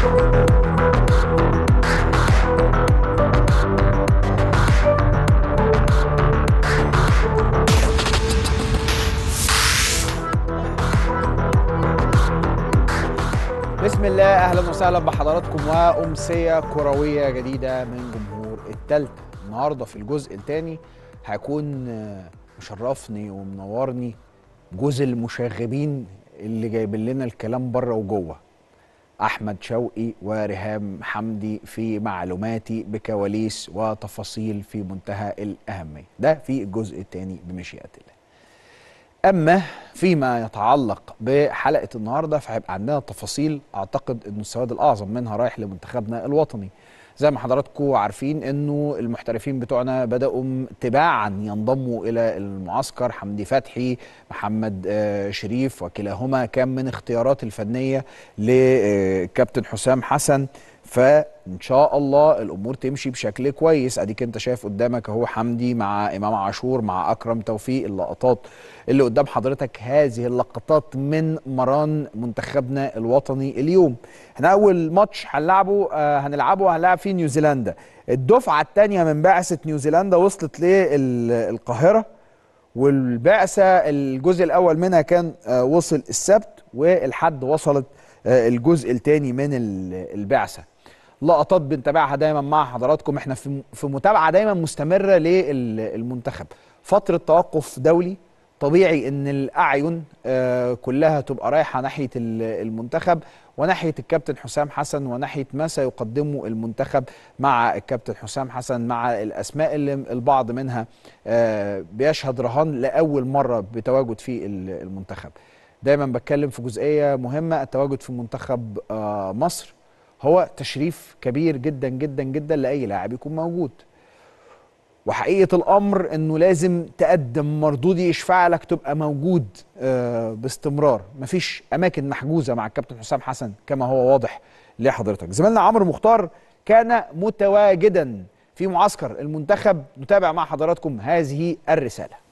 بسم الله اهلا وسهلا بحضراتكم وامسيه كرويه جديده من جمهور التالتة النهارده في الجزء الثاني هيكون آه، مشرفني ومنورني جزء المشاغبين اللي جايبين لنا الكلام بره وجوه احمد شوقي وريهام حمدي في معلوماتي بكواليس وتفاصيل في منتهى الاهميه ده في الجزء الثاني بمشيئه الله اما فيما يتعلق بحلقه النهارده فهيبقى عندنا تفاصيل اعتقد انه السواد الاعظم منها رايح لمنتخبنا الوطني زي ما حضراتكم عارفين انه المحترفين بتوعنا بداوا تباعا ينضموا الى المعسكر حمدي فتحي محمد آه، شريف وكلاهما كان من اختيارات الفنيه لكابتن حسام حسن فان شاء الله الامور تمشي بشكل كويس اديك انت شايف قدامك اهو حمدي مع امام عاشور مع اكرم توفيق اللقطات اللي قدام حضرتك هذه اللقطات من مران منتخبنا الوطني اليوم احنا اول ماتش هنلعبه آه هنلعبه هنلعب فيه نيوزيلندا الدفعه الثانيه من بعثه نيوزيلندا وصلت للقاهره والبعثه الجزء الاول منها كان آه وصل السبت والحد وصلت آه الجزء الثاني من ال- البعثه لقطات بنتابعها دايما مع حضراتكم احنا في في متابعه دايما مستمره للمنتخب فتره توقف دولي طبيعي ان الاعين آه، كلها تبقى رايحه ناحيه ال- المنتخب وناحيه الكابتن حسام حسن وناحيه ما سيقدمه المنتخب مع الكابتن حسام حسن مع الاسماء اللي البعض منها آه، بيشهد رهان لاول مره بتواجد في ال- المنتخب دايما بتكلم في جزئيه مهمه التواجد في منتخب آه، مصر هو تشريف كبير جدا جدا جدا لاي لاعب يكون موجود وحقيقه الامر انه لازم تقدم مردود يشفع لك تبقى موجود آه، باستمرار مفيش اماكن محجوزه مع الكابتن حسام حسن كما هو واضح لحضرتك زميلنا عمرو مختار كان متواجدا في معسكر المنتخب نتابع مع حضراتكم هذه الرساله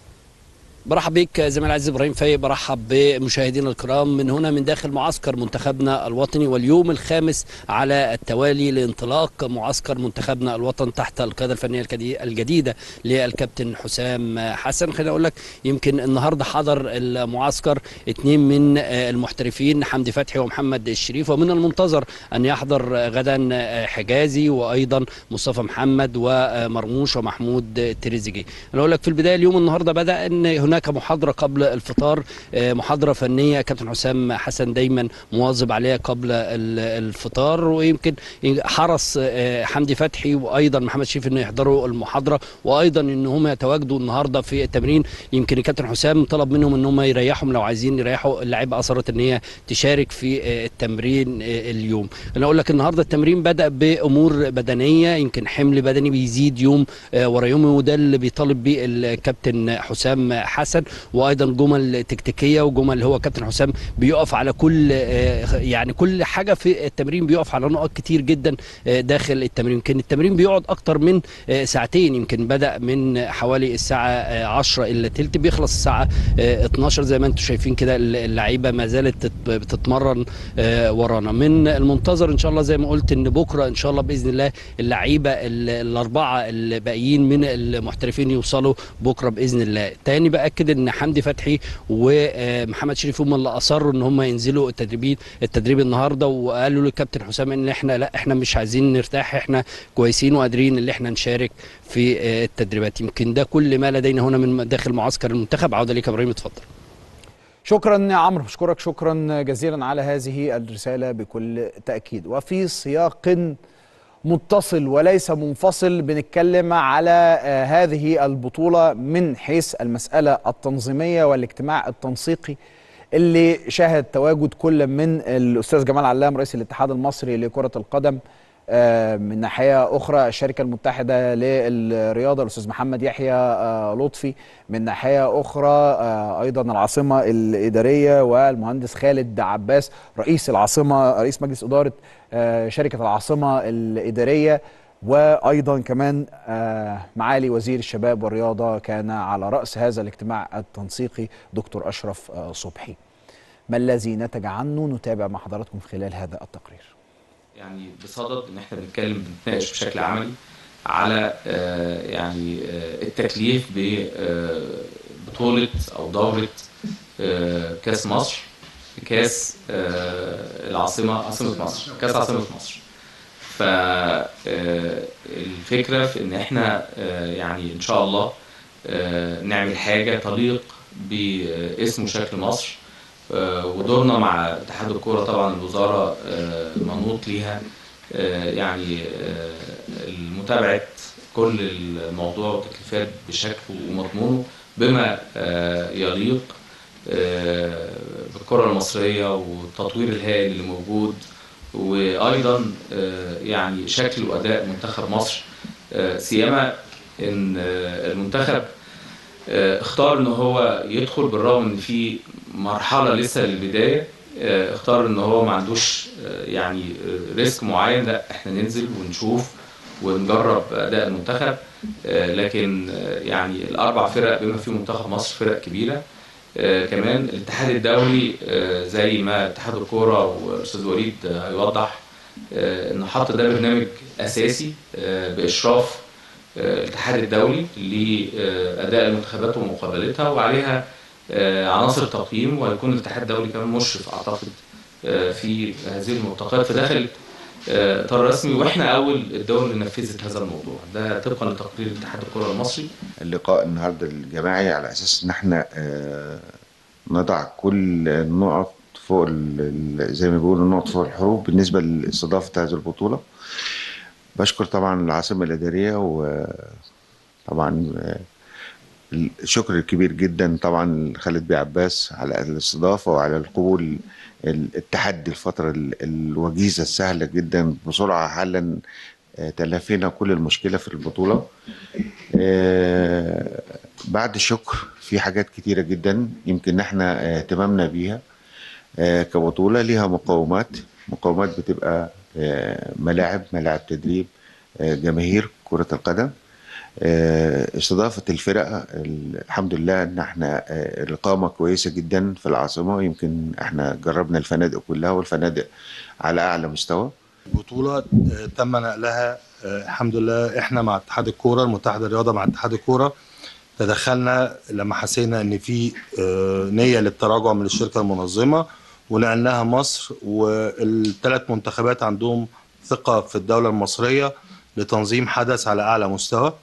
برحب بك زميل العزيز ابراهيم فايق برحب بمشاهدينا الكرام من هنا من داخل معسكر منتخبنا الوطني واليوم الخامس على التوالي لانطلاق معسكر منتخبنا الوطن تحت القياده الفنيه الجدي- الجديده للكابتن حسام حسن خليني اقول لك يمكن النهارده حضر المعسكر اثنين من آه، المحترفين حمدي فتحي ومحمد الشريف ومن المنتظر ان يحضر غدا آه، حجازي وايضا مصطفى محمد ومرموش ومحمود تريزيجيه انا اقول لك في البدايه اليوم النهارده بدا ان هناك محاضره قبل الفطار آه، محاضره فنيه كابتن حسام حسن دايما مواظب عليها قبل ال- الفطار ويمكن حرص آه، حمدي فتحي وايضا محمد شريف انه يحضروا المحاضره وايضا ان هم يتواجدوا النهارده في التمرين يمكن الكابتن حسام طلب منهم ان هم يريحهم لو عايزين يريحوا اللعيبه اصرت ان هي تشارك في آه، التمرين آه، اليوم انا اقول لك النهارده التمرين بدا بامور بدنيه يمكن حمل بدني بيزيد يوم آه، ورا يوم وده اللي بيطالب بيه الكابتن حسام حسن وايضا جمل تكتيكيه وجمل هو كابتن حسام بيقف على كل آه، يعني كل حاجه في التمرين بيقف على نقط كتير جدا آه، داخل التمرين يمكن التمرين بيقعد اكتر من آه، ساعتين يمكن بدا من حوالي الساعه آه، 10 الا تلت بيخلص الساعه آه، 12 زي ما انتم شايفين كده اللعيبه ما زالت تت- بتتمرن آه، ورانا من المنتظر ان شاء الله زي ما قلت ان بكره ان شاء الله باذن الله اللعيبه ال- الاربعه الباقيين من المحترفين يوصلوا بكره باذن الله تاني باكد ان حمدي فتحي ومحمد شريف هم اللي اصروا ان هم ينزلوا التدريبين التدريب النهارده وقالوا للكابتن حسام ان احنا لا احنا مش عايزين نرتاح احنا كويسين وقادرين ان احنا نشارك في آه، التدريبات يمكن ده كل ما لدينا هنا من داخل معسكر المنتخب عوده ليك يا ابراهيم اتفضل شكرا يا عمرو بشكرك شكرا جزيلا على هذه الرسالة بكل تأكيد وفي سياق متصل وليس منفصل بنتكلم على آه، هذه البطولة من حيث المسألة التنظيمية والاجتماع التنسيقي اللي شهد تواجد كل من الأستاذ جمال علام رئيس الاتحاد المصري لكرة القدم آه، من ناحية أخرى الشركة المتحدة للرياضة الأستاذ محمد يحيى آه، لطفي من ناحية أخرى آه، أيضا العاصمة الإدارية والمهندس خالد عباس رئيس العاصمة رئيس مجلس إدارة آه، شركة العاصمة الإدارية وأيضا كمان آه، معالي وزير الشباب والرياضة كان على رأس هذا الاجتماع التنسيقي دكتور أشرف آه، صبحي ما الذي نتج عنه نتابع مع حضراتكم خلال هذا التقرير يعني بصدد ان احنا بنتكلم بنتناقش بشكل عملي على آه، يعني آه، التكليف ببطولة او دورة آه، كاس مصر كاس آه، العاصمة عاصمة مصر كاس عاصمة مصر فالفكرة في ان احنا آه، يعني ان شاء الله آه، نعمل حاجة تليق باسم وشكل مصر آه، ودورنا مع اتحاد الكورة طبعا الوزارة آه، منوط ليها آه، يعني آه، متابعة كل الموضوع والتكليفات بشكل ومضمونه بما آه، يليق آه، بالكرة المصرية والتطوير الهائل اللي موجود وأيضا آه، يعني شكل وأداء منتخب مصر آه، سيما إن آه، المنتخب آه، اختار ان هو يدخل بالرغم ان في مرحله لسه للبدايه آه، اختار ان هو ما عندوش آه، يعني آه، ريسك معين لا احنا ننزل ونشوف ونجرب اداء المنتخب آه، لكن آه، يعني الاربع فرق بما فيهم منتخب مصر فرق كبيره آه، كمان الاتحاد الدولي آه، زي ما اتحاد الكوره والاستاذ وليد آه، هيوضح آه، ان حط ده برنامج اساسي آه، باشراف آه، الاتحاد الدولي لاداء المنتخبات ومقابلتها وعليها آه، عناصر تقييم وهيكون الاتحاد الدولي كمان مشرف اعتقد آه، في هذه الملتقيات فدخلت آه، اطار رسمي واحنا اول الدول اللي نفذت هذا الموضوع ده طبقا لتقرير اتحاد الكره المصري اللقاء النهارده الجماعي على اساس ان احنا آه، نضع كل النقط فوق ال- ال- زي ما بيقولوا النقط فوق الحروف بالنسبه لاستضافه هذه البطوله بشكر طبعا العاصمه الاداريه وطبعا آه، الشكر الكبير جدا طبعا خالد بيه عباس على الاستضافه وعلى القبول ال- التحدي الفتره ال- الوجيزه السهله جدا بسرعه حلا آه، تلافينا كل المشكله في البطوله آه، بعد الشكر في حاجات كتيرة جدا يمكن احنا آه، اهتمامنا بيها آه، كبطولة ليها مقومات مقومات بتبقى آه، ملاعب ملاعب تدريب آه، جماهير كرة القدم آه، استضافة الفرق الحمد لله ان احنا آه، الإقامة كويسة جدا في العاصمة يمكن احنا جربنا الفنادق كلها والفنادق على أعلى مستوى بطولة آه، تم نقلها آه، الحمد لله احنا مع اتحاد الكورة المتحد الرياضة مع اتحاد الكورة تدخلنا لما حسينا ان في آه، نية للتراجع من الشركة المنظمة ونقلناها مصر والثلاث منتخبات عندهم ثقة في الدولة المصرية لتنظيم حدث على أعلى مستوى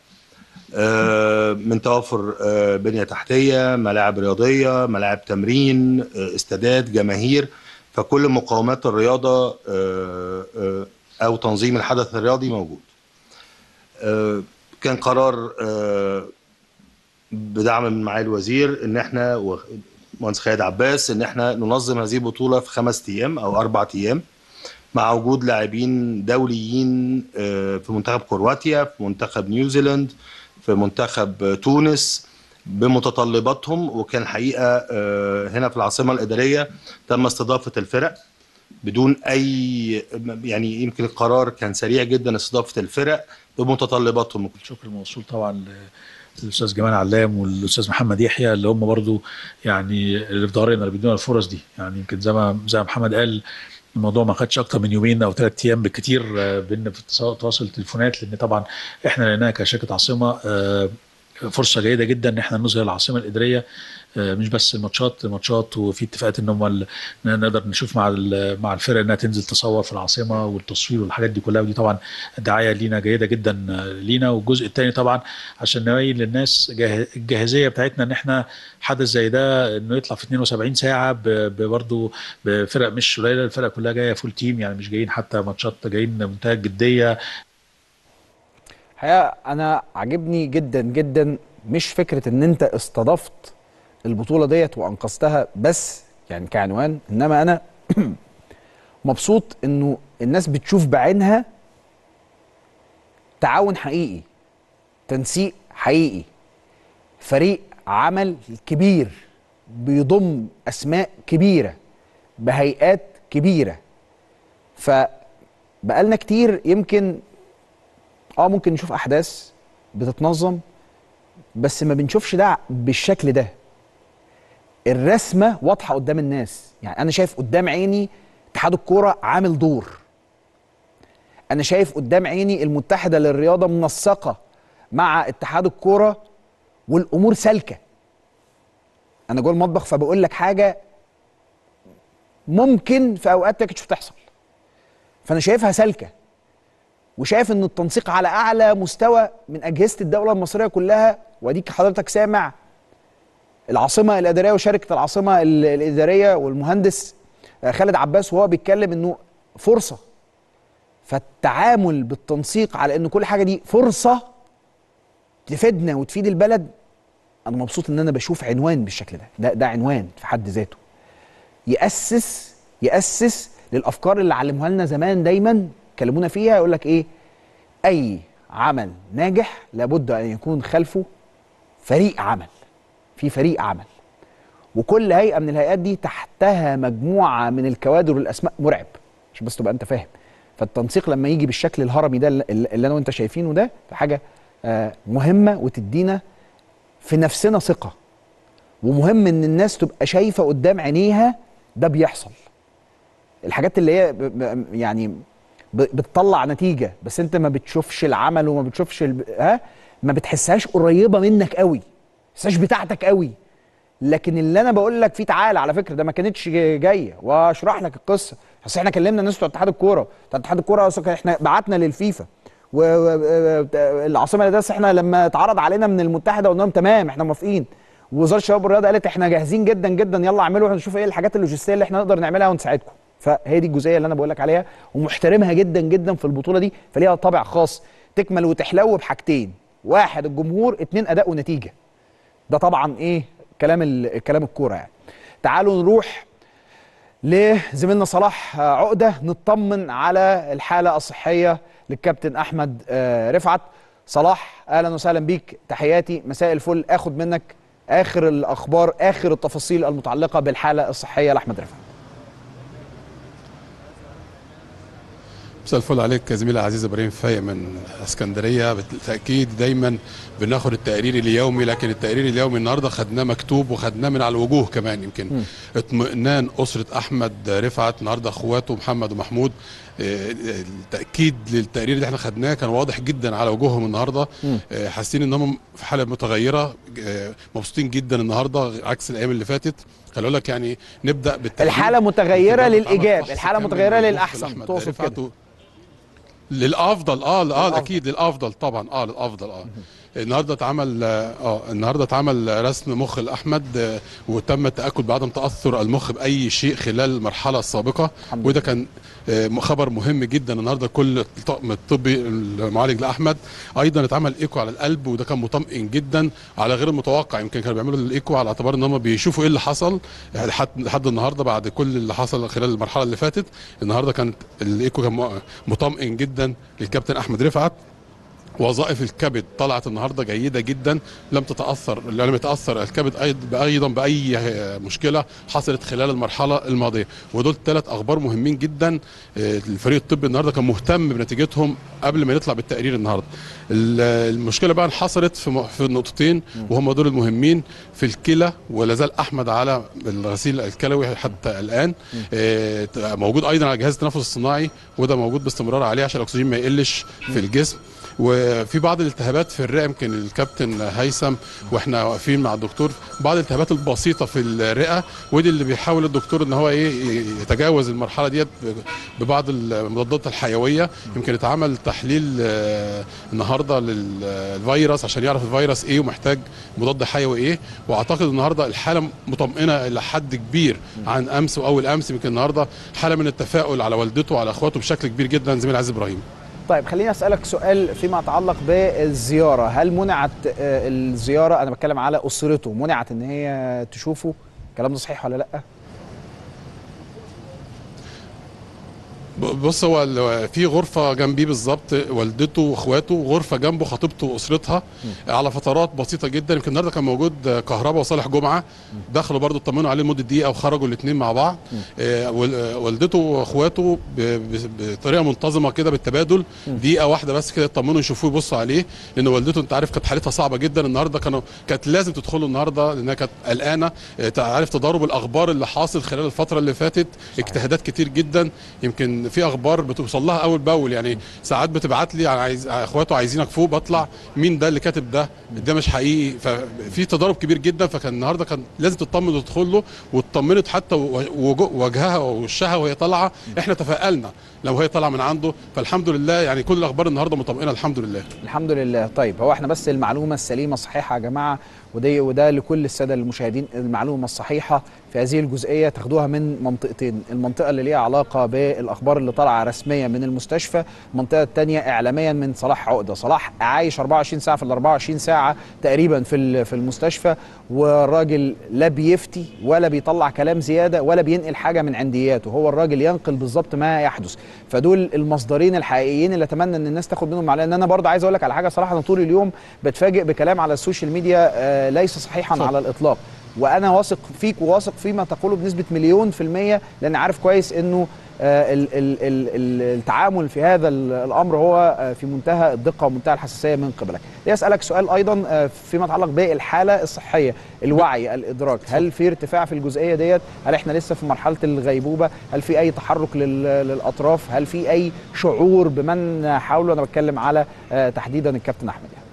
آه، من توافر آه، بنية تحتية ملاعب رياضية ملاعب تمرين آه، استادات جماهير فكل مقومات الرياضة آه، آه، أو تنظيم الحدث الرياضي موجود آه، كان قرار آه، بدعم من معالي الوزير ان احنا ومهندس خالد عباس ان احنا ننظم هذه البطوله في خمس ايام او اربع ايام مع وجود لاعبين دوليين آه، في منتخب كرواتيا في منتخب نيوزيلاند في منتخب آه، تونس بمتطلباتهم وكان حقيقه آه، هنا في العاصمه الاداريه تم استضافه الفرق بدون اي يعني يمكن القرار كان سريع جدا استضافه الفرق بمتطلباتهم الشكر موصول طبعا للاستاذ جمال علام والاستاذ محمد يحيى اللي هم برضو يعني اللي في ظهرنا اللي بيدونا الفرص دي يعني يمكن زي ما زي ما محمد قال الموضوع ما خدش اكتر من يومين او ثلاث ايام بالكتير آه، بينا في اتصال- تواصل تليفونات لان طبعا احنا لقيناها كشركه عاصمه آه، فرصه جيده جدا ان احنا نظهر العاصمه الاداريه آه، مش بس الماتشات الماتشات وفي اتفاقات ان هم ال- إن نقدر نشوف مع ال- مع الفرق انها تنزل تصور في العاصمه والتصوير والحاجات دي كلها ودي طبعا دعايه لينا جيده جدا آه، لينا والجزء الثاني طبعا عشان نبين للناس جاه- الجاهزيه بتاعتنا ان احنا حدث زي ده انه يطلع في 72 ساعه برضه بفرق مش قليله الفرق كلها جايه فول تيم يعني مش جايين حتى ماتشات جايين منتهى الجديه الحقيقه انا عاجبني جدا جدا مش فكره ان انت استضفت البطوله ديت وانقذتها بس يعني كعنوان انما انا مبسوط انه الناس بتشوف بعينها تعاون حقيقي تنسيق حقيقي فريق عمل كبير بيضم اسماء كبيره بهيئات كبيره فبقالنا كتير يمكن اه ممكن نشوف احداث بتتنظم بس ما بنشوفش ده بالشكل ده الرسمه واضحه قدام الناس يعني انا شايف قدام عيني اتحاد الكوره عامل دور انا شايف قدام عيني المتحده للرياضه منسقه مع اتحاد الكوره والامور سالكه انا جوه المطبخ فبقول لك حاجه ممكن في اوقات ما كانتش بتحصل فانا شايفها سالكه وشايف ان التنسيق على اعلى مستوى من اجهزه الدوله المصريه كلها واديك حضرتك سامع العاصمه الاداريه وشركه العاصمه ال- الاداريه والمهندس آه، خالد عباس وهو بيتكلم انه فرصه فالتعامل بالتنسيق على ان كل حاجه دي فرصه تفيدنا وتفيد البلد انا مبسوط ان انا بشوف عنوان بالشكل ده ده, ده عنوان في حد ذاته ياسس ياسس للافكار اللي علموها لنا زمان دايما كلمونا فيها يقول لك ايه اي عمل ناجح لابد ان يكون خلفه فريق عمل في فريق عمل وكل هيئه من الهيئات دي تحتها مجموعه من الكوادر والاسماء مرعب عشان بس تبقى انت فاهم فالتنسيق لما يجي بالشكل الهرمي ده اللي اللي انا وانت شايفينه ده في حاجه آه، مهمه وتدينا في نفسنا ثقه ومهم ان الناس تبقى شايفه قدام عينيها ده بيحصل الحاجات اللي هي ب- ب- يعني ب- بتطلع نتيجه بس انت ما بتشوفش العمل وما بتشوفش الب... ها ما بتحسهاش قريبه منك قوي ما بتحسهاش بتاعتك قوي لكن اللي انا بقول لك فيه تعالى على فكره ده ما كانتش جايه واشرح لك القصه بس احنا كلمنا الناس بتوع اتحاد الكوره بتوع اتحاد الكوره أصلاً احنا بعتنا للفيفا والعاصمه الاداريه احنا لما اتعرض علينا من المتحده قلنا لهم تمام احنا موافقين ووزاره الشباب والرياضه قالت احنا جاهزين جدا جدا يلا اعملوا نشوف ايه الحاجات اللوجستيه اللي احنا نقدر نعملها ونساعدكم فهي دي الجزئيه اللي انا بقول لك عليها ومحترمها جدا جدا في البطوله دي فليها طابع خاص تكمل وتحلو بحاجتين واحد الجمهور اتنين اداء ونتيجه ده طبعا ايه كلام ال- كلام الكوره يعني تعالوا نروح لزميلنا صلاح آه، عقده نطمن على الحاله الصحيه للكابتن احمد آه، رفعت صلاح اهلا وسهلا بيك تحياتي مساء الفل اخد منك اخر الاخبار اخر التفاصيل المتعلقه بالحاله الصحيه لاحمد رفعت مساء الفل عليك يا زميلي العزيز ابراهيم فايق من اسكندريه بالتاكيد دايما بناخد التقرير اليومي لكن التقرير اليومي النهارده خدناه مكتوب وخدناه من على الوجوه كمان يمكن اطمئنان اسره احمد رفعت النهارده اخواته محمد ومحمود آه، التاكيد للتقرير اللي احنا خدناه كان واضح جدا على وجوههم النهارده آه، حاسين ان هم في حاله متغيره آه، مبسوطين جدا النهارده عكس الايام اللي فاتت خلوا لك يعني نبدا بالتقرير الحالة متغيرة يمكن للإيجاب، فحص الحالة كامل متغيرة للوجوه للأحسن، لأحمد تقصد رفعت كده. و- للافضل اه اه للأفضل. اكيد للافضل طبعا اه للافضل اه النهارده اتعمل اه النهارده اتعمل رسم مخ لاحمد آه، وتم التاكد بعدم تاثر المخ باي شيء خلال المرحله السابقه الحمد وده كان آه، خبر مهم جدا النهارده كل الطاقم الطبي المعالج لاحمد ايضا اتعمل ايكو على القلب وده كان مطمئن جدا على غير المتوقع يمكن كانوا بيعملوا الايكو على اعتبار ان هم بيشوفوا ايه اللي حصل يعني لحد لحد النهارده بعد كل اللي حصل خلال المرحله اللي فاتت النهارده كانت الايكو كان م- مطمئن جدا للكابتن احمد رفعت وظائف الكبد طلعت النهارده جيده جدا لم تتاثر لم يتاثر الكبد أيض- ايضا باي مشكله حصلت خلال المرحله الماضيه ودول ثلاث اخبار مهمين جدا آه، الفريق الطبي النهارده كان مهتم بنتيجتهم قبل ما نطلع بالتقرير النهارده ال- المشكله بقى حصلت في م- في النقطتين وهم دول المهمين في الكلى ولا زال احمد على الغسيل الكلوي حتى الان آه، موجود ايضا على جهاز التنفس الصناعي وده موجود باستمرار عليه عشان الاكسجين ما يقلش في الجسم وفي بعض الالتهابات في الرئه يمكن الكابتن هيثم واحنا واقفين مع الدكتور بعض الالتهابات البسيطه في الرئه ودي اللي بيحاول الدكتور ان هو ايه يتجاوز المرحله ديت ببعض المضادات الحيويه يمكن اتعمل تحليل آه، النهارده للفيروس عشان يعرف الفيروس ايه ومحتاج مضاد حيوي ايه واعتقد النهارده الحاله مطمئنه الى حد كبير عن امس واول امس يمكن النهارده حاله من التفاؤل على والدته وعلى اخواته بشكل كبير جدا زميل عزيز ابراهيم طيب خليني اسالك سؤال فيما يتعلق بالزياره هل منعت آه، الزياره انا بتكلم على اسرته منعت ان هي تشوفه الكلام ده صحيح ولا لا ب- بص هو ال- في غرفة جنبيه بالظبط والدته واخواته غرفة جنبه خطيبته واسرتها على فترات بسيطة جدا يمكن النهارده كان موجود كهربا وصالح جمعة دخلوا برضو اطمنوا عليه لمدة دقيقة وخرجوا الاثنين مع بعض آه، وال- آه، والدته واخواته ب- ب- بطريقة منتظمة كده بالتبادل دقيقة واحدة بس كده يطمنوا يشوفوه يبصوا عليه لان والدته انت عارف كانت حالتها صعبة جدا النهارده كانوا كانت لازم تدخلوا النهارده لانها كانت قلقانة آه، عارف تضارب الاخبار اللي حاصل خلال الفترة اللي فاتت اجتهادات كتير جدا يمكن ان في اخبار بتوصل لها اول باول يعني ساعات بتبعت لي يعني عايز اخواته عايزينك فوق بطلع مين ده اللي كاتب ده ده مش حقيقي ففي تضارب كبير جدا فكان النهارده كان لازم تطمن وتدخل له واطمنت حتى و- وجو- وجهها ووشها وهي طالعه احنا تفائلنا لو هي طالعه من عنده فالحمد لله يعني كل الاخبار النهارده مطمئنه الحمد لله الحمد لله طيب هو احنا بس المعلومه السليمه الصحيحه يا جماعه وده وده لكل الساده المشاهدين المعلومه الصحيحه في هذه الجزئيه تاخدوها من منطقتين المنطقه اللي ليها علاقه بالاخبار اللي طالعه رسميا من المستشفى المنطقه الثانيه اعلاميا من صلاح عقده صلاح عايش 24 ساعه في ال 24 ساعه تقريبا في ال- في المستشفى والراجل لا بيفتي ولا بيطلع كلام زياده ولا بينقل حاجه من عندياته هو الراجل ينقل بالظبط ما يحدث فدول المصدرين الحقيقيين اللي اتمنى ان الناس تاخد منهم معلومه ان انا برضه عايز اقول لك على حاجه صراحه انا طول اليوم بتفاجئ بكلام على السوشيال ميديا آه، ليس صحيحا صح. على الاطلاق وانا واثق فيك وواثق فيما تقوله بنسبه مليون في الميه لان عارف كويس انه آه، ال- ال- ال- ال- التعامل في هذا ال- الامر هو آه، في منتهى الدقه ومنتهى الحساسيه من قبلك. لي اسالك سؤال ايضا آه، فيما يتعلق بالحاله الصحيه، الوعي، الادراك، هل في ارتفاع في الجزئيه ديت؟ هل احنا لسه في مرحله الغيبوبه؟ هل في اي تحرك لل- للاطراف؟ هل في اي شعور بمن حاولوا انا بتكلم على آه، تحديدا الكابتن احمد يعني.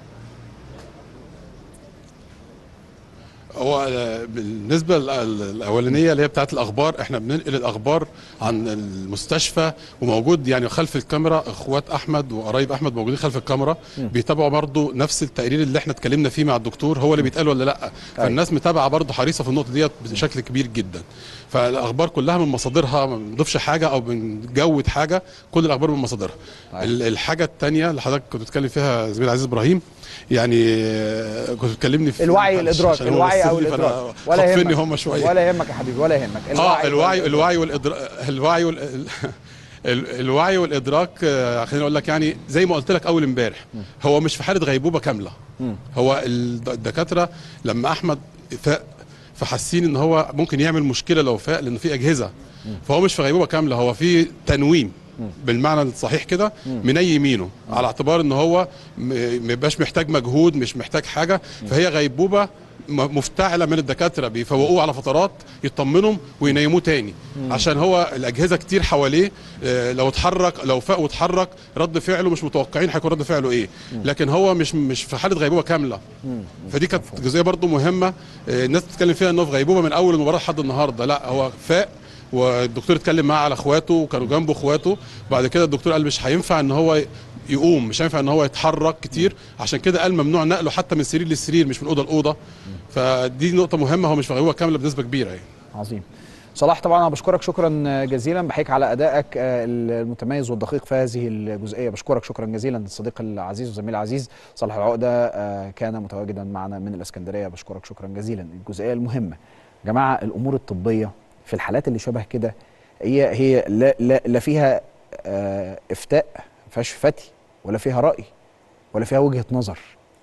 هو آه، بالنسبه لل- الاولانيه اللي هي بتاعت الاخبار احنا بننقل الاخبار عن المستشفى وموجود يعني خلف الكاميرا اخوات احمد وقرايب احمد موجودين خلف الكاميرا بيتابعوا برضو نفس التقرير اللي احنا اتكلمنا فيه مع الدكتور هو اللي بيتقال ولا لا فالناس متابعه برضو حريصه في النقطه ديت بشكل كبير جدا فالاخبار كلها من مصادرها ما بنضيفش حاجه او بنجود حاجه كل الاخبار من مصادرها ال- الحاجه الثانيه اللي حضرتك كنت بتتكلم فيها زميل عزيز ابراهيم يعني آه، كنت بتكلمني في الوعي معلش الادراك عشان هو الوعي بص او لي فأنا الادراك ولا خطفني يهمك هم شويه ولا يهمك يا حبيبي ولا يهمك اه الوعي والإدراك. الوعي والادراك الوعي وال... ال- الوعي والادراك آه، خليني اقول لك يعني زي ما قلت لك اول امبارح هو مش في حاله غيبوبه كامله هو الد- الدكاتره لما احمد فاق فحاسين ان هو ممكن يعمل مشكله لو فاق لان في اجهزه فهو مش في غيبوبه كامله هو في تنويم بالمعنى الصحيح كده منيمينه على اعتبار ان هو م- ما يبقاش محتاج مجهود مش محتاج حاجه فهي غيبوبه م- مفتعله من الدكاتره بيفوقوه على فترات يطمنهم وينيموه تاني عشان هو الاجهزه كتير حواليه آه، لو اتحرك لو فاق واتحرك رد فعله مش متوقعين هيكون رد فعله ايه لكن هو مش مش في حاله غيبوبه كامله فدي كانت جزئيه برضو مهمه آه، الناس بتتكلم فيها انه في غيبوبه من اول المباراه لحد النهارده لا هو فاق والدكتور اتكلم معاه على اخواته وكانوا جنبه اخواته بعد كده الدكتور قال مش هينفع ان هو يقوم مش هينفع ان هو يتحرك كتير عشان كده قال ممنوع نقله حتى من سرير لسرير مش من اوضه لاوضه فدي نقطه مهمه هو مش في غيبوبه كامله بنسبه كبيره يعني عظيم صلاح طبعا انا بشكرك شكرا جزيلا بحيك على ادائك آه، المتميز والدقيق في هذه الجزئيه بشكرك شكرا جزيلا الصديق العزيز والزميل العزيز صلاح العقده آه، كان متواجدا معنا من الاسكندريه بشكرك شكرا جزيلا الجزئيه المهمه يا جماعه الامور الطبيه في الحالات اللي شبه كده هي هي لا, لا, لا فيها آه، افتاء ما فيهاش فتي ولا فيها راي ولا فيها وجهه نظر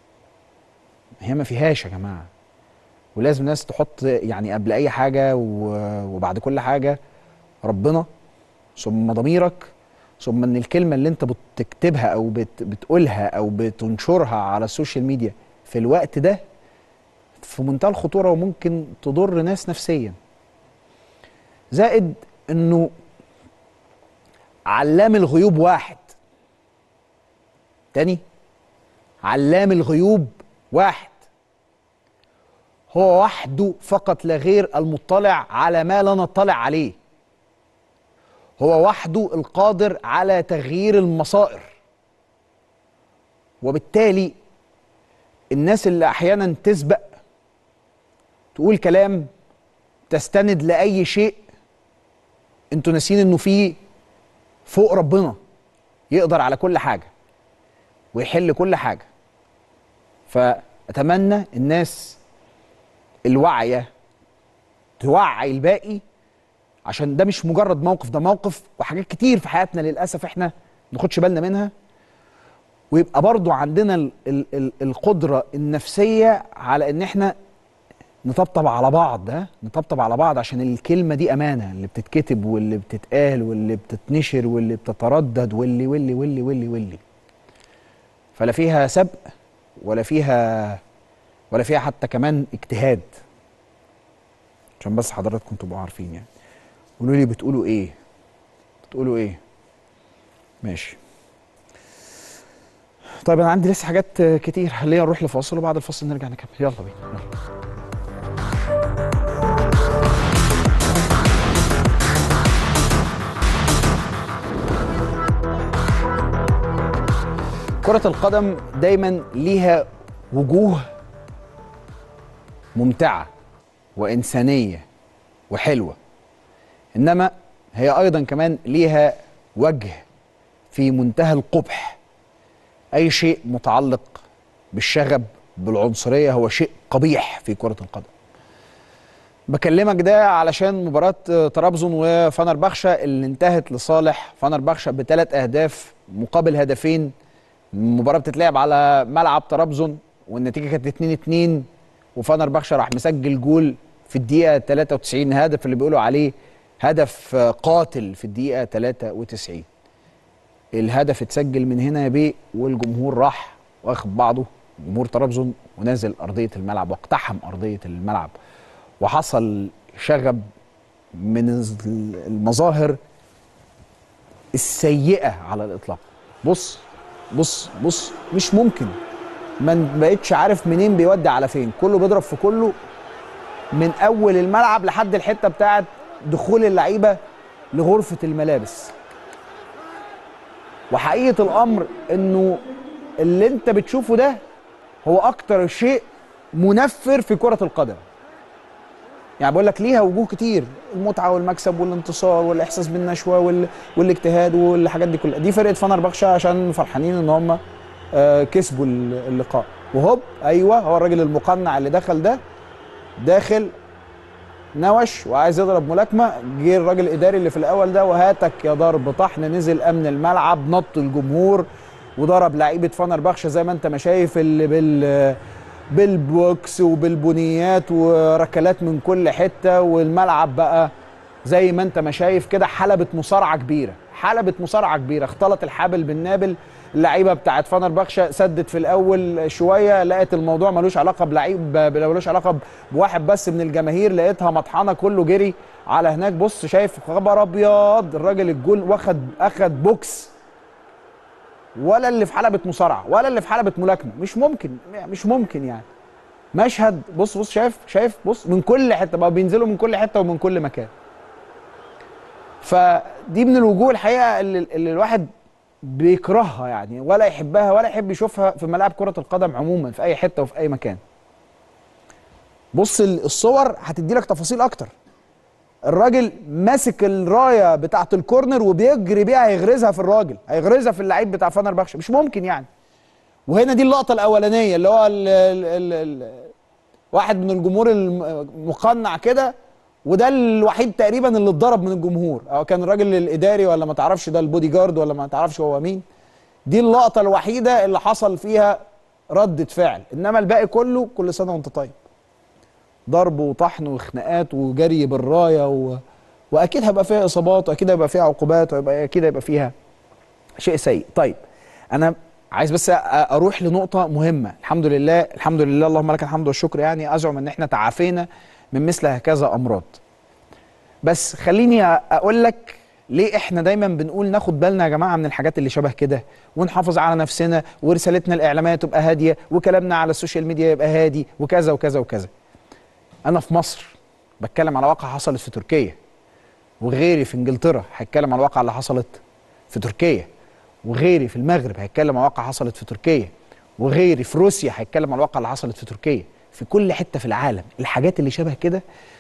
هي ما فيهاش يا جماعه ولازم الناس تحط يعني قبل اي حاجه و- وبعد كل حاجه ربنا ثم ضميرك ثم ان الكلمه اللي انت بتكتبها او بت بتقولها او بتنشرها على السوشيال ميديا في الوقت ده في منتهى الخطوره وممكن تضر ناس نفسيا زائد انه علام الغيوب واحد تاني علام الغيوب واحد هو وحده فقط لا غير المطلع على ما لا نطلع عليه هو وحده القادر على تغيير المصائر وبالتالي الناس اللي احيانا تسبق تقول كلام تستند لاي شيء انتوا ناسين انه في فوق ربنا يقدر على كل حاجه ويحل كل حاجه فاتمنى الناس الواعيه توعي الباقي عشان ده مش مجرد موقف ده موقف وحاجات كتير في حياتنا للاسف احنا ما ناخدش بالنا منها ويبقى برضو عندنا ال ال ال القدره النفسيه على ان احنا نطبطب على بعض ها نطبطب على بعض عشان الكلمه دي امانه اللي بتتكتب واللي بتتقال واللي بتتنشر واللي بتتردد واللي واللي واللي واللي واللي فلا فيها سبق ولا فيها ولا فيها حتى كمان اجتهاد عشان بس حضراتكم تبقوا عارفين يعني قولوا لي بتقولوا ايه بتقولوا ايه ماشي طيب انا عندي لسه حاجات كتير خلينا نروح لفاصل وبعد الفاصل نرجع نكمل يلا بينا يلا. كرة القدم دايما ليها وجوه ممتعة وإنسانية وحلوة إنما هي أيضا كمان ليها وجه في منتهى القبح أي شيء متعلق بالشغب بالعنصرية هو شيء قبيح في كرة القدم بكلمك ده علشان مباراة طرابزون وفنربخشة اللي انتهت لصالح فنربخشة بثلاث أهداف مقابل هدفين المباراة بتتلعب على ملعب طرابزون والنتيجة كانت 2 2 وفنربخشة راح مسجل جول في الدقيقة 93 هدف اللي بيقولوا عليه هدف قاتل في الدقيقة 93 الهدف اتسجل من هنا يا بيه والجمهور راح واخد بعضه جمهور طرابزون ونازل أرضية الملعب واقتحم أرضية الملعب وحصل شغب من المظاهر السيئة على الإطلاق بص بص بص مش ممكن ما بقتش عارف منين بيودي على فين كله بيضرب في كله من اول الملعب لحد الحته بتاعه دخول اللعيبه لغرفه الملابس وحقيقه الامر انه اللي انت بتشوفه ده هو اكتر شيء منفر في كره القدم يعني بقول لك ليها وجوه كتير المتعه والمكسب والانتصار والاحساس بالنشوه وال... والاجتهاد والحاجات دي كلها دي فرقه فنربخشة عشان فرحانين ان هم آه كسبوا اللقاء وهوب ايوه هو الراجل المقنع اللي دخل ده داخل نوش وعايز يضرب ملاكمه جه الراجل الاداري اللي في الاول ده وهاتك يا ضرب طحن نزل امن الملعب نط الجمهور وضرب لعيبه فنربخشة زي ما انت ما شايف اللي بال بالبوكس وبالبنيات وركلات من كل حته والملعب بقى زي ما انت ما شايف كده حلبة مصارعة كبيرة حلبة مصارعة كبيرة اختلط الحابل بالنابل اللعيبة بتاعت فنربخشة سدت في الأول شوية لقيت الموضوع ملوش علاقة بلعيب ملوش علاقة بواحد بس من الجماهير لقيتها مطحنة كله جري على هناك بص شايف خبر أبيض الراجل الجول واخد أخد بوكس ولا اللي في حلبة مصارعة ولا اللي في حلبة ملاكمة مش ممكن مش ممكن يعني مشهد بص بص شايف شايف بص من كل حتة بقى بينزلوا من كل حتة ومن كل مكان فدي من الوجوه الحقيقة اللي, اللي الواحد بيكرهها يعني ولا يحبها ولا يحب يشوفها في ملاعب كرة القدم عموما في أي حتة وفي أي مكان بص الصور هتدي لك تفاصيل أكتر الراجل ماسك الرايه بتاعه الكورنر وبيجري بيها هيغرزها في الراجل هيغرزها في اللعيب بتاع فنربخشة مش ممكن يعني وهنا دي اللقطه الاولانيه اللي هو ال ال ال ال واحد من الجمهور المقنع كده وده الوحيد تقريبا اللي اتضرب من الجمهور او كان الراجل الاداري ولا ما تعرفش ده البودي جارد ولا ما تعرفش هو مين دي اللقطه الوحيده اللي حصل فيها ردة فعل انما الباقي كله كل سنه وانت طيب ضرب وطحن وخناقات وجري بالرايه و... واكيد هيبقى فيها اصابات واكيد هيبقى فيها عقوبات ويبقى اكيد هيبقى فيها شيء سيء طيب انا عايز بس اروح لنقطه مهمه الحمد لله الحمد لله اللهم لك الحمد والشكر يعني ازعم ان احنا تعافينا من مثل هكذا امراض بس خليني اقول لك ليه احنا دايما بنقول ناخد بالنا يا جماعه من الحاجات اللي شبه كده ونحافظ على نفسنا ورسالتنا الاعلاميه تبقى هاديه وكلامنا على السوشيال ميديا يبقى هادي وكذا وكذا وكذا انا في مصر بتكلم على واقعه حصلت في تركيا وغيري في انجلترا هيتكلم على الواقعه اللي حصلت في تركيا وغيري في المغرب هيتكلم على واقعه حصلت في تركيا وغيري في روسيا هيتكلم على الواقعه اللي حصلت في تركيا في كل حته في العالم الحاجات اللي شبه كده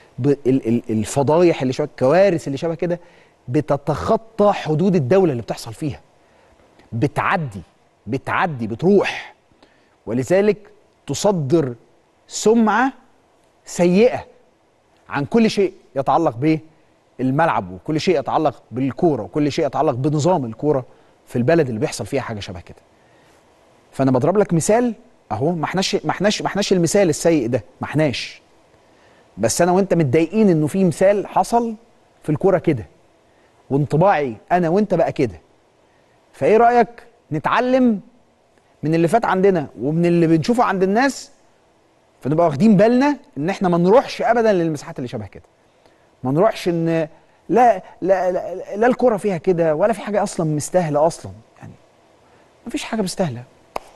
الفضايح اللي شبه الكوارث اللي شبه كده بتتخطى حدود الدوله اللي بتحصل فيها بتعدي بتعدي بتروح ولذلك تصدر سمعه سيئه عن كل شيء يتعلق بالملعب وكل شيء يتعلق بالكوره وكل شيء يتعلق بنظام الكوره في البلد اللي بيحصل فيها حاجه شبه كده. فانا بضرب لك مثال اهو ما احناش ما احناش ما احناش المثال السيء ده ما احناش بس انا وانت متضايقين انه في مثال حصل في الكوره كده وانطباعي انا وانت بقى كده فايه رايك نتعلم من اللي فات عندنا ومن اللي بنشوفه عند الناس فنبقى واخدين بالنا ان احنا ما نروحش ابدا للمساحات اللي شبه كده ما نروحش ان لا لا لا, لا الكره فيها كده ولا في حاجه اصلا مستاهله اصلا يعني مفيش حاجه مستاهله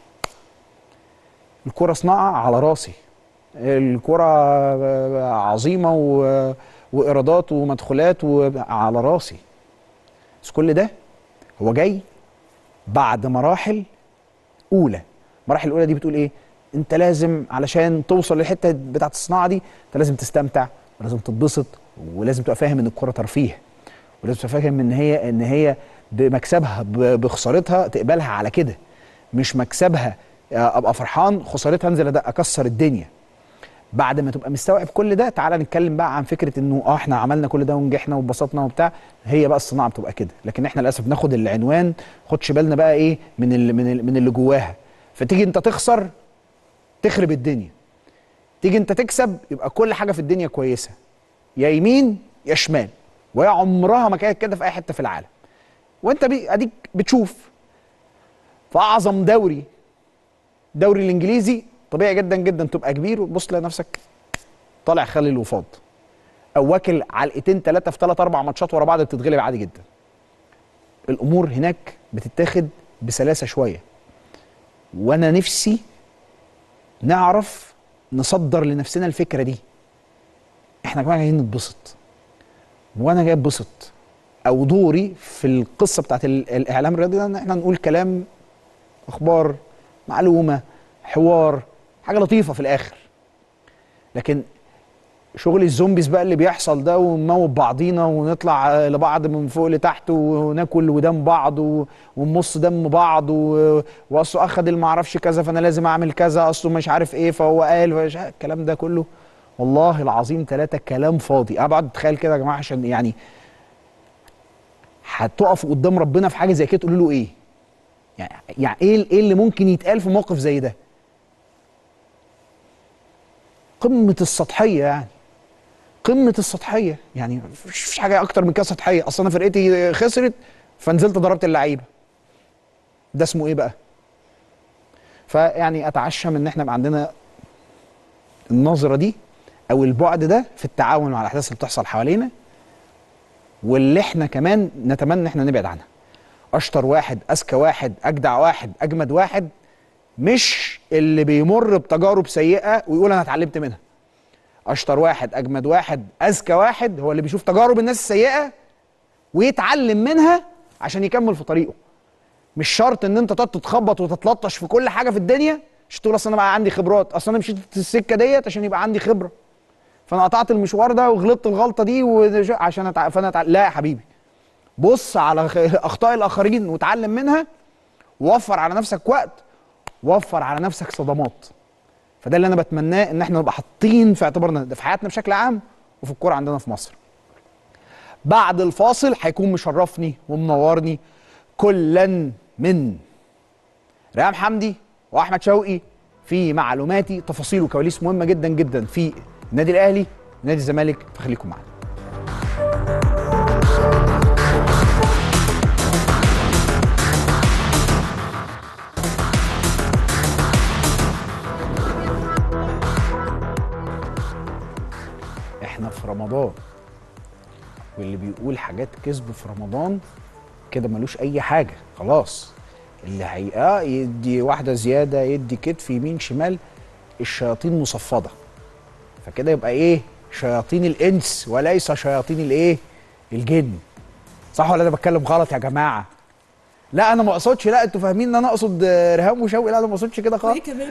الكره صناعه على راسي الكره عظيمه و... وايرادات ومدخولات وعلى راسي بس كل ده هو جاي بعد مراحل اولى المراحل الاولى دي بتقول ايه انت لازم علشان توصل للحته بتاعه الصناعه دي انت لازم تستمتع ولازم تتبسط ولازم تبقى فاهم ان الكره ترفيه ولازم تبقى فاهم ان هي ان هي بمكسبها ب- بخسارتها تقبلها على كده مش مكسبها آه، ابقى فرحان خسارتها انزل أد- اكسر الدنيا بعد ما تبقى مستوعب كل ده تعالى نتكلم بقى عن فكره انه اه احنا عملنا كل ده ونجحنا واتبسطنا وبتاع هي بقى الصناعه بتبقى كده لكن احنا للاسف ناخد العنوان خدش بالنا بقى ايه من اللي من اللي من اللي جواها فتيجي انت تخسر تخرب الدنيا تيجي انت تكسب يبقى كل حاجه في الدنيا كويسه يا يمين يا شمال وهي عمرها ما كانت كده في اي حته في العالم وانت بي اديك بتشوف في اعظم دوري الدوري الانجليزي طبيعي جدا جدا تبقى كبير وتبص تلاقي نفسك طالع خالي الوفاض او واكل علقتين ثلاثه في ثلاث اربع ماتشات ورا بعض بتتغلب عادي جدا الامور هناك بتتاخد بسلاسه شويه وانا نفسي نعرف نصدر لنفسنا الفكره دي احنا يا جماعه جايين نتبسط وانا جاي اتبسط او دوري في القصه بتاعت ال- الاعلام الرياضي ده ان احنا نقول كلام اخبار معلومه حوار حاجه لطيفه في الاخر لكن شغل الزومبيز بقى اللي بيحصل ده ونموت بعضينا ونطلع آه، لبعض من فوق لتحت وناكل ودم بعض و- ونمص دم بعض و- واصله اخد اللي معرفش كذا فانا لازم اعمل كذا اصله مش عارف ايه فهو قال فمش عارف- الكلام ده كله والله العظيم ثلاثة كلام فاضي انا بقعد اتخيل كده يا جماعه عشان يعني هتقفوا قدام ربنا في حاجه زي كده تقولوا له ايه؟ يعني يعني ايه ايه اللي ممكن يتقال في موقف زي ده؟ قمه السطحيه يعني قمه السطحيه يعني مفيش مفيش حاجه اكتر من كده سطحيه اصل انا فرقتي خسرت فنزلت ضربت اللعيبه ده اسمه ايه بقى؟ فيعني اتعشم ان احنا يبقى عندنا النظره دي او البعد ده في التعاون مع الاحداث اللي بتحصل حوالينا واللي احنا كمان نتمنى ان احنا نبعد عنها اشطر واحد اذكى واحد اجدع واحد اجمد واحد مش اللي بيمر بتجارب سيئه ويقول انا اتعلمت منها اشطر واحد اجمد واحد اذكى واحد هو اللي بيشوف تجارب الناس السيئه ويتعلم منها عشان يكمل في طريقه مش شرط ان انت تقعد تتخبط وتتلطش في كل حاجه في الدنيا مش تقول اصل انا بقى عندي خبرات اصل انا مشيت السكه ديت عشان يبقى عندي خبره فانا قطعت المشوار ده وغلطت الغلطه دي وش- عشان أتع... فانا أتع... لا يا حبيبي بص على خ- اخطاء الاخرين وتعلم منها ووفر على نفسك وقت ووفر على نفسك صدمات فده اللي انا بتمناه ان احنا نبقى حاطين في اعتبارنا ده في حياتنا بشكل عام وفي الكوره عندنا في مصر بعد الفاصل هيكون مشرفني ومنورني كلا من ريهام حمدي واحمد شوقي في معلوماتي تفاصيل وكواليس مهمه جدا جدا في النادي الاهلي ونادي الزمالك فخليكم معانا احنا في رمضان واللي بيقول حاجات كذب في رمضان كده ملوش اي حاجه خلاص اللي هي اه يدي واحده زياده يدي كتف يمين شمال الشياطين مصفده فكده يبقى ايه شياطين الانس وليس شياطين الايه الجن صح ولا انا بتكلم غلط يا جماعه لا انا ما اقصدش لا انتوا فاهمين ان انا اقصد آه، ريهام وشوقي لا انا ما اقصدش كده خالص كمان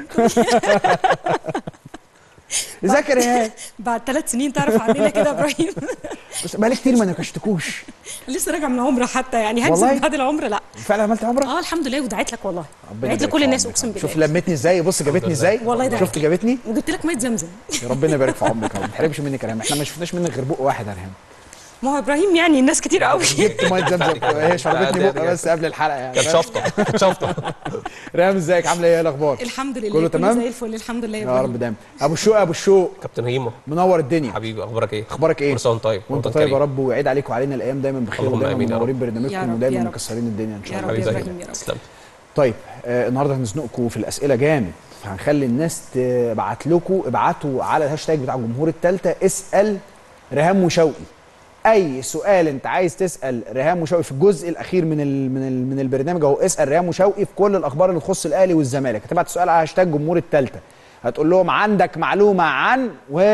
ازيك يا ريهام بعد ثلاث سنين تعرف عننا كده يا ابراهيم بس بقالي كتير ما نكشتكوش لسه راجع من عمره حتى يعني والله؟ هنزل بعد العمره لا فعلا عملت عمره اه الحمد لله ودعيت لك والله ربنا دعيت يبارك لكل في الناس عمرك. اقسم بالله شوف لمتني ازاي بص جابتني ازاي والله ده شفت جابتني وجبت لك ميه زمزم يا ربنا يبارك في عمرك يا رب. ما تحرمش مني كلام احنا ما شفناش منك غير بق واحد يا ريهام ما هو ابراهيم يعني الناس كتير قوي جبت ميه زمزم هي شربتني بقه بس قبل الحلقه يعني كانت شفطه كانت شفطه ريهام ازيك عامله ايه إيه الاخبار الحمد لله كله تمام؟ زي الفل الحمد لله يا يا رب ابراهيم دايما ابو الشوق ابو الشوق كابتن هيمو منور الدنيا حبيبي اخبارك ايه اخبارك ايه كل سنه وانت طيب وانت وأنت طيب يا كريم. رب ويعيد عليك وعلينا الايام دايما بخير اللهم ودايما آمين يا رب. منورين يا برنامجكم رب، ودايما يا رب. مكسرين الدنيا ان شاء يا الله رب حبيبي يا زيك ابراهيم يا رب تسلم طيب آه النهارده هنزنقكم في الاسئله جامد فهنخلي الناس تبعت لكم ابعتوا على الهاشتاج بتاع جمهور التالتة اسال ريهام وشوقي اي سؤال انت عايز تسال ريهام وشوقي في الجزء الاخير من ال من ال من البرنامج اهو اسال ريهام وشوقي في كل الاخبار اللي تخص الاهلي والزمالك هتبعت سؤال على هاشتاج جمهور التالتة هتقول لهم عندك معلومه عن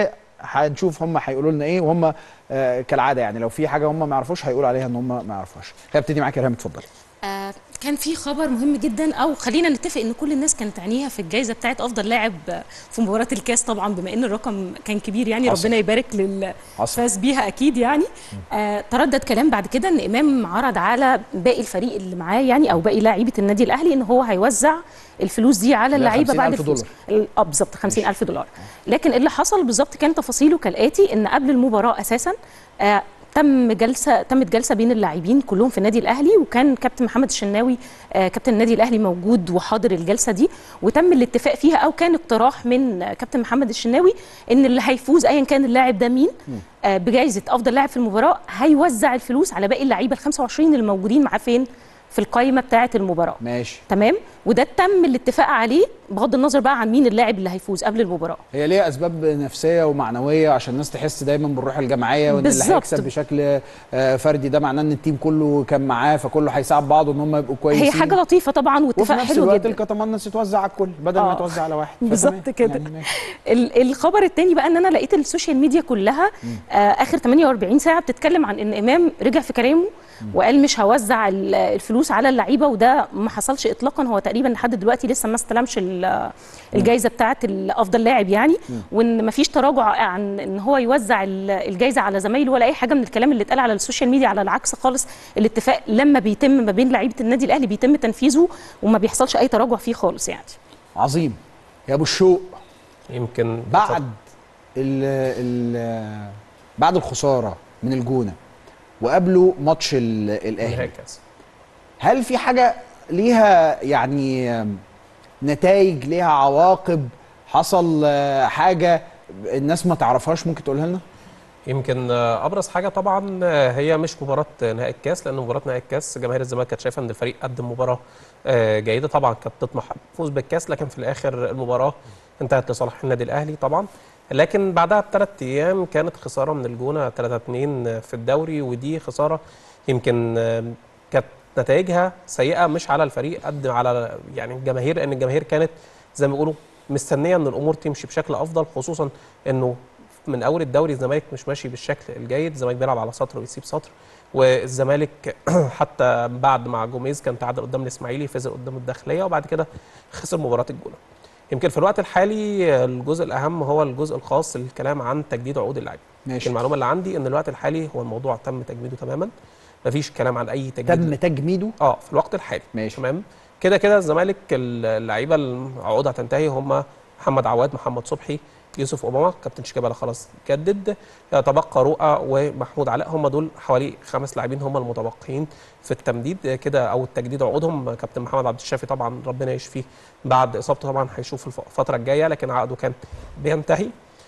وهنشوف هم هيقولوا لنا ايه وهم آه كالعاده يعني لو في حاجه هم ما يعرفوش هيقولوا عليها ان هم ما يعرفوش هبتدي معاك يا ريهام اتفضلي آه كان في خبر مهم جدا او خلينا نتفق ان كل الناس كانت عينيها في الجائزه بتاعت افضل لاعب في مباراه الكاس طبعا بما ان الرقم كان كبير يعني حصل. ربنا يبارك للي حصل. فاز بيها اكيد يعني آه تردد كلام بعد كده ان امام عرض على باقي الفريق اللي معاه يعني او باقي لاعيبه النادي الاهلي ان هو هيوزع الفلوس دي على لا، اللعيبه بعد 50,000 الفلوس ال- اه بالظبط 50000 دولار لكن اللي حصل بالظبط كان تفاصيله كالاتي ان قبل المباراه اساسا آه تم جلسه تمت جلسه بين اللاعبين كلهم في النادي الاهلي وكان كابتن محمد الشناوي آه كابتن النادي الاهلي موجود وحاضر الجلسه دي وتم الاتفاق فيها او كان اقتراح من آه، كابتن محمد الشناوي ان اللي هيفوز ايا كان اللاعب ده مين آه بجائزه افضل لاعب في المباراه هيوزع الفلوس على باقي اللعيبه ال 25 اللي موجودين معاه فين في القائمه بتاعه المباراه ماشي تمام وده تم الاتفاق عليه بغض النظر بقى عن مين اللاعب اللي هيفوز قبل المباراه هي ليها اسباب نفسيه ومعنويه عشان الناس تحس دايما بالروح الجماعيه وان اللي بالظبط. هيكسب بشكل آه، فردي ده معناه ان التيم كله كان معاه فكله هيساعد بعضه ان هم يبقوا كويسين هي حاجه لطيفه طبعا وفي واتفاق نفس حلو الوقت جدا الكتمان الناس تتوزع على الكل بدل ما آه. يتوزع على واحد بالظبط فتمام. كده. يعني ماشي. ال- الخبر التاني بقى ان انا لقيت السوشيال ميديا كلها آه اخر 48 ساعه بتتكلم عن ان امام رجع في كلامه وقال مش هوزع ال- الفلوس على اللعيبه وده ما حصلش اطلاقا هو تقريبا لحد دلوقتي لسه ما استلمش ال- الجائزه بتاعه افضل لاعب يعني وان ما فيش تراجع عن ان هو يوزع ال- الجائزه على زمايله ولا اي حاجه من الكلام اللي اتقال على السوشيال ميديا على العكس خالص الاتفاق لما بيتم ما بين لعيبه النادي الاهلي بيتم تنفيذه وما بيحصلش اي تراجع فيه خالص يعني عظيم يا ابو الشوق يمكن بعد ال ال بعد الخساره من الجونه وقبله ماتش ال- نهائي الاهلي الكاس هل في حاجه ليها يعني نتائج ليها عواقب حصل آه، حاجه الناس ما تعرفهاش ممكن تقولها لنا يمكن آه، ابرز حاجه طبعا آه، هي مش مباراه نهائي الكاس لان مباراه نهائي الكاس جماهير الزمالك كانت شايفه ان الفريق قدم مباراه آه، جيده طبعا كانت تطمح فوز بالكاس لكن في الاخر المباراه انتهت لصالح النادي الاهلي طبعا لكن بعدها بثلاث ايام كانت خساره من الجونه 3 2 في الدوري ودي خساره يمكن آه، كانت نتائجها سيئه مش على الفريق قد على يعني الجماهير لان الجماهير كانت زي ما بيقولوا مستنيه ان الامور تمشي بشكل افضل خصوصا انه من اول الدوري الزمالك مش ماشي بالشكل الجيد الزمالك بيلعب على سطر ويسيب سطر والزمالك حتى بعد مع جوميز كان تعادل قدام الاسماعيلي فاز قدام الداخليه وبعد كده خسر مباراه الجونه يمكن في الوقت الحالي الجزء الاهم هو الجزء الخاص الكلام عن تجديد عقود اللاعبين ماشي المعلومه اللي عندي ان الوقت الحالي هو الموضوع تم تجميده تماما مفيش كلام عن اي تجديد تم تجميده اه في الوقت الحالي ماشي. تمام كده كده الزمالك اللعيبه اللي عقودها تنتهي هم محمد عواد محمد صبحي يوسف اوباما كابتن شيكابالا خلاص جدد يتبقى رؤى ومحمود علاء هم دول حوالي خمس لاعبين هم المتبقيين في التمديد كده او التجديد عقودهم كابتن محمد عبد الشافي طبعا ربنا يشفيه بعد اصابته طبعا هيشوف الف- الفتره الجايه لكن عقده كان بينتهي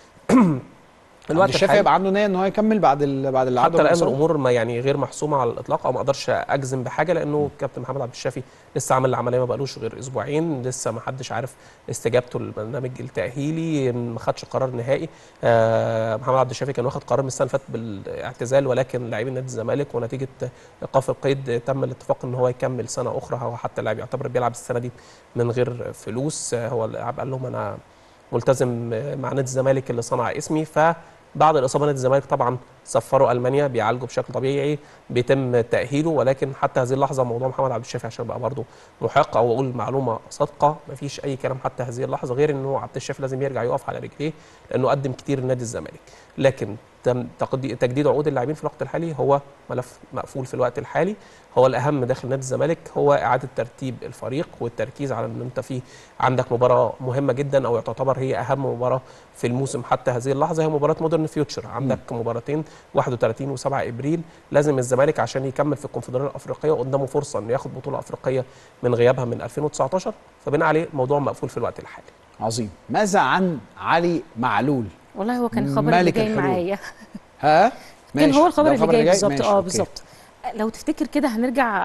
الوقت الشافعي يبقى عنده نيه ان هو يكمل بعد ال... بعد اللي حتى عدى الان بالإصابة؟ الامور ما يعني غير محسومه على الاطلاق او ما اقدرش اجزم بحاجه لانه كابتن محمد عبد الشافي لسه عامل العمليه ما بقالوش غير اسبوعين لسه ما حدش عارف استجابته للبرنامج التاهيلي ما خدش قرار نهائي آه محمد عبد الشافي كان واخد قرار من السنه اللي فاتت بالاعتزال ولكن لاعبي نادي الزمالك ونتيجه ايقاف القيد تم الاتفاق ان هو يكمل سنه اخرى هو حتى اللاعب يعتبر بيلعب السنه دي من غير فلوس آه هو اللاعب قال لهم انا ملتزم مع نادي الزمالك اللي صنع اسمي فبعد الاصابه نادي الزمالك طبعا سفروا المانيا بيعالجوا بشكل طبيعي بيتم تاهيله ولكن حتى هذه اللحظه موضوع محمد عبد الشافي عشان بقى برضه محق او اقول معلومه صادقه مفيش اي كلام حتى هذه اللحظه غير انه عبد الشافي لازم يرجع يقف على رجليه لانه قدم كتير لنادي الزمالك لكن تم تقدي- تجديد عقود اللاعبين في الوقت الحالي هو ملف مقفول في الوقت الحالي هو الاهم داخل نادي الزمالك هو اعاده ترتيب الفريق والتركيز على ان انت في عندك مباراه مهمه جدا او تعتبر هي اهم مباراه في الموسم حتى هذه اللحظه هي مباراه مودرن فيوتشر عندك مباراتين 31 و7 ابريل لازم الزمالك عشان يكمل في الكونفدراليه الافريقيه قدامه فرصه انه ياخد بطوله افريقيه من غيابها من 2019 فبناء عليه الموضوع مقفول في الوقت الحالي عظيم ماذا عن علي معلول والله هو كان الخبر اللي ملك جاي الحلول. معايا ها كان ماشي. هو الخبر ده اللي جاي بالظبط ماشي، اه أوكي. بالظبط لو تفتكر كده هنرجع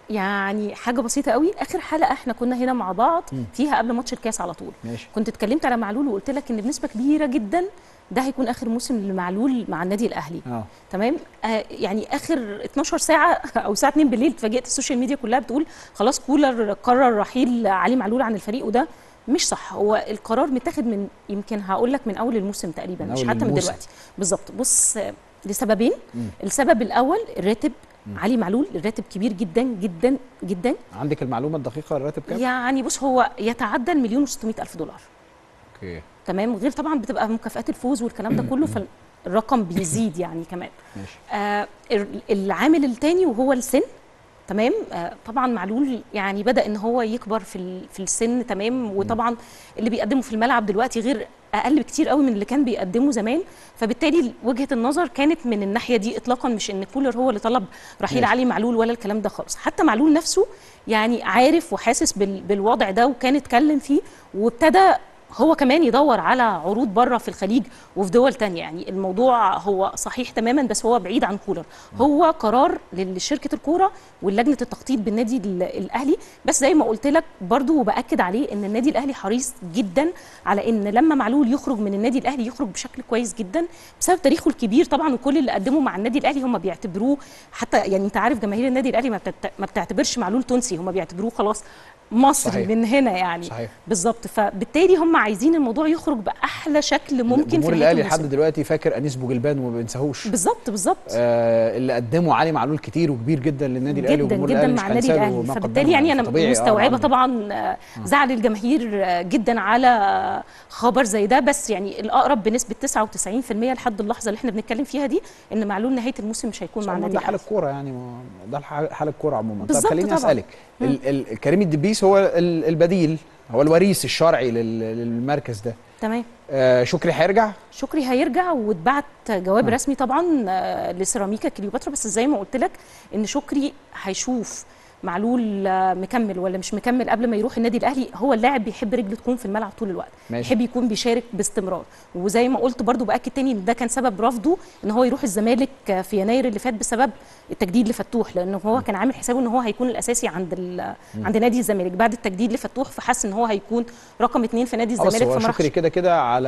يعني حاجه بسيطه قوي اخر حلقه احنا كنا هنا مع بعض مم. فيها قبل ماتش الكاس على طول ماشي كنت اتكلمت على معلول وقلت لك ان بنسبه كبيره جدا ده هيكون اخر موسم لمعلول مع النادي الاهلي اه تمام آه يعني اخر 12 ساعه او الساعه 2 بالليل اتفاجئت السوشيال ميديا كلها بتقول خلاص كولر قرر رحيل علي معلول عن الفريق وده مش صح هو القرار متاخد من يمكن هقول لك من اول الموسم تقريبا من مش أول حتى من الموسم. دلوقتي بالظبط بص آه، لسببين مم. السبب الاول الراتب علي معلول الراتب كبير جدا جدا جدا عندك المعلومه الدقيقه الراتب كام؟ يعني بص هو يتعدى المليون و600 الف دولار اوكي تمام غير طبعا بتبقى مكافآت الفوز والكلام ده كله فالرقم بيزيد يعني كمان ماشي آه ال- العامل الثاني وهو السن تمام آه طبعا معلول يعني بدا ان هو يكبر في ال- في السن تمام وطبعا اللي بيقدمه في الملعب دلوقتي غير اقل بكتير قوي من اللي كان بيقدمه زمان فبالتالي وجهه النظر كانت من الناحيه دي اطلاقا مش ان كولر هو اللي طلب رحيل ماشي. علي معلول ولا الكلام ده خالص حتى معلول نفسه يعني عارف وحاسس بال- بالوضع ده وكان اتكلم فيه وابتدى هو كمان يدور على عروض بره في الخليج وفي دول تانية يعني الموضوع هو صحيح تماما بس هو بعيد عن كولر هو قرار لشركة الكورة ولجنة التخطيط بالنادي ال- الأهلي بس زي ما قلت لك برضو وبأكد عليه ان النادي الأهلي حريص جدا على ان لما معلول يخرج من النادي الأهلي يخرج بشكل كويس جدا بسبب تاريخه الكبير طبعا وكل اللي قدمه مع النادي الأهلي هم بيعتبروه حتى يعني انت عارف جماهير النادي الأهلي ما بتعت- ما بتعتبرش معلول تونسي هم بيعتبروه خلاص مصري صحيح. من هنا يعني صحيح بالظبط فبالتالي هم عايزين الموضوع يخرج باحلى شكل ممكن في جمهور نهايه الاهلي الموسم لحد دلوقتي فاكر انيس بوجلبان وما بينساهوش بالظبط بالظبط آه اللي قدمه علي معلول كتير وكبير جدا للنادي الاهلي جدا وجمهور جدا الاهلي مش مع النادي هينساه له الاهلي ما فبالتالي قدمه يعني انا فطبيعي، آه، مستوعبه معلول. طبعا آه، زعل الجماهير آه، جدا على آه، خبر زي ده بس يعني الاقرب بنسبه 99% لحد اللحظه اللي احنا بنتكلم فيها دي ان معلول نهايه الموسم مش هيكون بس مع عموماً النادي ده حال الاهلي الكوره يعني ما- ده الح- حال الكوره عموما طب بالظبط خليني طبعاً. اسالك ال ال كريم الدبيس هو ال- البديل هو الوريث الشرعي لل- للمركز ده تمام آه شكري هيرجع شكري هيرجع واتبعت جواب آه. رسمي طبعا آه، لسيراميكا كليوباترا بس زي ما قلت لك ان شكري هيشوف معلول آه، مكمل ولا مش مكمل قبل ما يروح النادي الاهلي هو اللاعب بيحب رجله تكون في الملعب طول الوقت ماشي. بيحب يكون بيشارك باستمرار وزي ما قلت برضو باكد تاني ان ده كان سبب رفضه ان هو يروح الزمالك آه، في يناير اللي فات بسبب التجديد لفتوح لانه هو كان عامل حسابه ان هو هيكون الاساسي عند ال- عند نادي الزمالك بعد التجديد لفتوح فحس ان هو هيكون رقم اثنين في نادي خلاص الزمالك هو فما راحش شكري كده كده على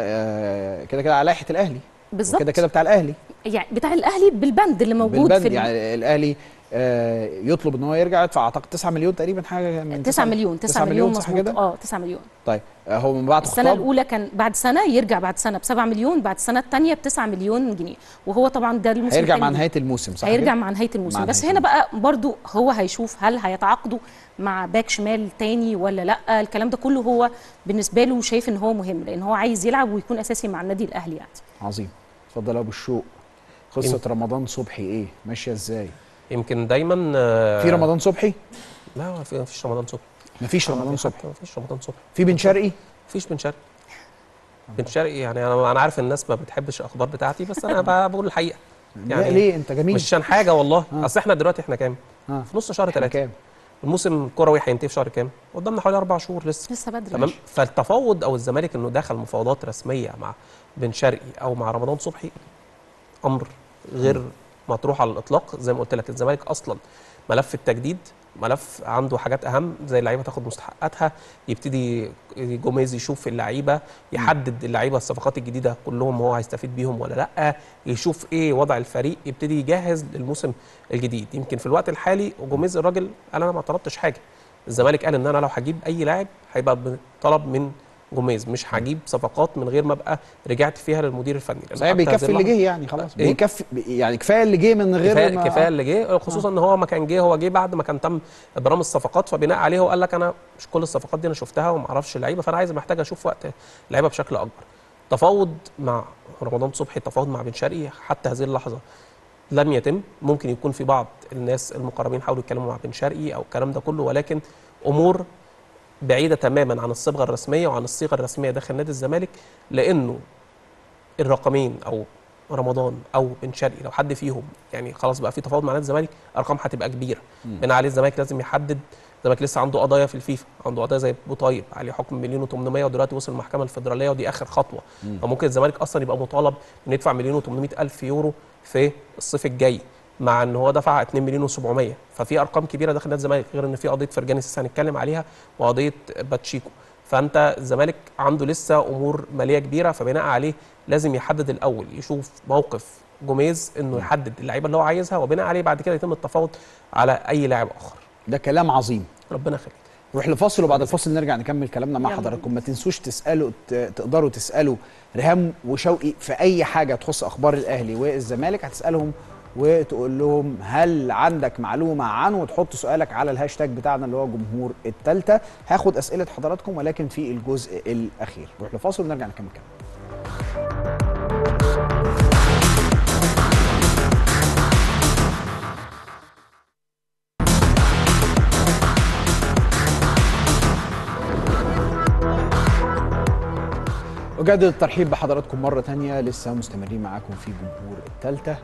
آه كده كده على لائحه الاهلي بالظبط كده كده بتاع الاهلي يعني بتاع الاهلي بالبند اللي موجود بالبند في ال- يعني الاهلي آه يطلب ان هو يرجع يدفع اعتقد 9 مليون تقريبا حاجه من 9 مليون 9 مليون صح مظبوط كده اه 9 مليون طيب آه هو من بعد السنه خطاب الاولى كان بعد سنه يرجع بعد سنه ب 7 مليون بعد السنه الثانيه ب 9 مليون جنيه وهو طبعا ده الموسم هيرجع التاني مع ليه. نهايه الموسم صح هيرجع كده؟ مع نهايه الموسم مع بس نهاية هنا بقى برضو هو هيشوف هل هيتعاقدوا مع باك شمال تاني ولا لا الكلام ده كله هو بالنسبه له شايف ان هو مهم لان هو عايز يلعب ويكون اساسي مع النادي الاهلي يعني عظيم اتفضل يا ابو الشوق قصه رمضان صبحي ايه ماشيه ازاي يمكن دايما آه، في رمضان صبحي لا ما في- ما فيش رمضان صبحي مفيش رمضان ما صبحي فيش رمضان صبحي في بن شرقي مفيش بن شرقي بن شرقي يعني انا انا عارف الناس ما بتحبش الاخبار بتاعتي بس انا ب- بقول الحقيقه يعني ليه انت جميل مش عشان حاجه والله آه. اصل احنا دلوقتي احنا كام آه. في نص شهر إحنا ثلاثة كام الموسم الكروي هينتهي في شهر كام قدامنا حوالي اربع شهور لسه لسه بدري تمام فالتفاوض او الزمالك انه دخل مفاوضات رسميه مع بن شرقي او مع رمضان صبحي امر غير مطروح على الاطلاق زي ما قلت لك الزمالك اصلا ملف التجديد ملف عنده حاجات اهم زي اللعيبه تاخد مستحقاتها يبتدي جوميز يشوف اللعيبه يحدد اللعيبه الصفقات الجديده كلهم هو هيستفيد بيهم ولا لا يشوف ايه وضع الفريق يبتدي يجهز للموسم الجديد يمكن في الوقت الحالي جوميز الراجل قال انا ما طلبتش حاجه الزمالك قال ان انا لو هجيب اي لاعب هيبقى بطلب من جوميز مش هجيب صفقات من غير ما ابقى رجعت فيها للمدير الفني لأن صحيح حتى بيكفي هذه اللي اللحظة- جه يعني خلاص إيه؟ بيكفي يعني كفايه اللي جه من غير كفايه ما كفايه اللي جه خصوصا ان هو ما كان جه هو جه بعد ما كان تم ابرام الصفقات فبناء عليه هو قال لك انا مش كل الصفقات دي انا شفتها وما اعرفش اللعيبه فانا عايز محتاج اشوف وقت اللعيبه بشكل اكبر تفاوض مع رمضان صبحي التفاوض مع بن شرقي حتى هذه اللحظه لم يتم ممكن يكون في بعض الناس المقربين حاولوا يتكلموا مع بن شرقي او الكلام ده كله ولكن امور بعيده تماما عن الصبغه الرسميه وعن الصيغه الرسميه داخل نادي الزمالك لانه الرقمين او رمضان او بن شرقي لو حد فيهم يعني خلاص بقى في تفاوض مع نادي الزمالك ارقام هتبقى كبيره بناء عليه الزمالك لازم يحدد الزمالك لسه عنده قضايا في الفيفا عنده قضايا زي بوطيب عليه حكم مليون و800 ودلوقتي وصل المحكمه الفدراليه ودي اخر خطوه فممكن الزمالك اصلا يبقى مطالب انه يدفع مليون و800 الف يورو في الصيف الجاي مع ان هو دفع 2 مليون و700 ففي ارقام كبيره داخل نادي الزمالك غير ان في قضيه فرجاني لسه هنتكلم عليها وقضيه باتشيكو فانت الزمالك عنده لسه امور ماليه كبيره فبناء عليه لازم يحدد الاول يشوف موقف جوميز انه يحدد اللعيبه اللي هو عايزها وبناء عليه بعد كده يتم التفاوض على اي لاعب اخر ده كلام عظيم ربنا يخليك نروح لفاصل وبعد الفاصل نرجع نكمل كلامنا مع حضراتكم ما تنسوش تسالوا ت- تقدروا تسالوا ريهام وشوقي في اي حاجه تخص اخبار الاهلي والزمالك هتسالهم وتقول لهم هل عندك معلومه عنه وتحط سؤالك على الهاشتاج بتاعنا اللي هو جمهور التالتة هاخد اسئله حضراتكم ولكن في الجزء الاخير نروح لفاصل ونرجع نكمل كلامنا أجدد الترحيب بحضراتكم مرة تانية لسه مستمرين معاكم في جمهور التالتة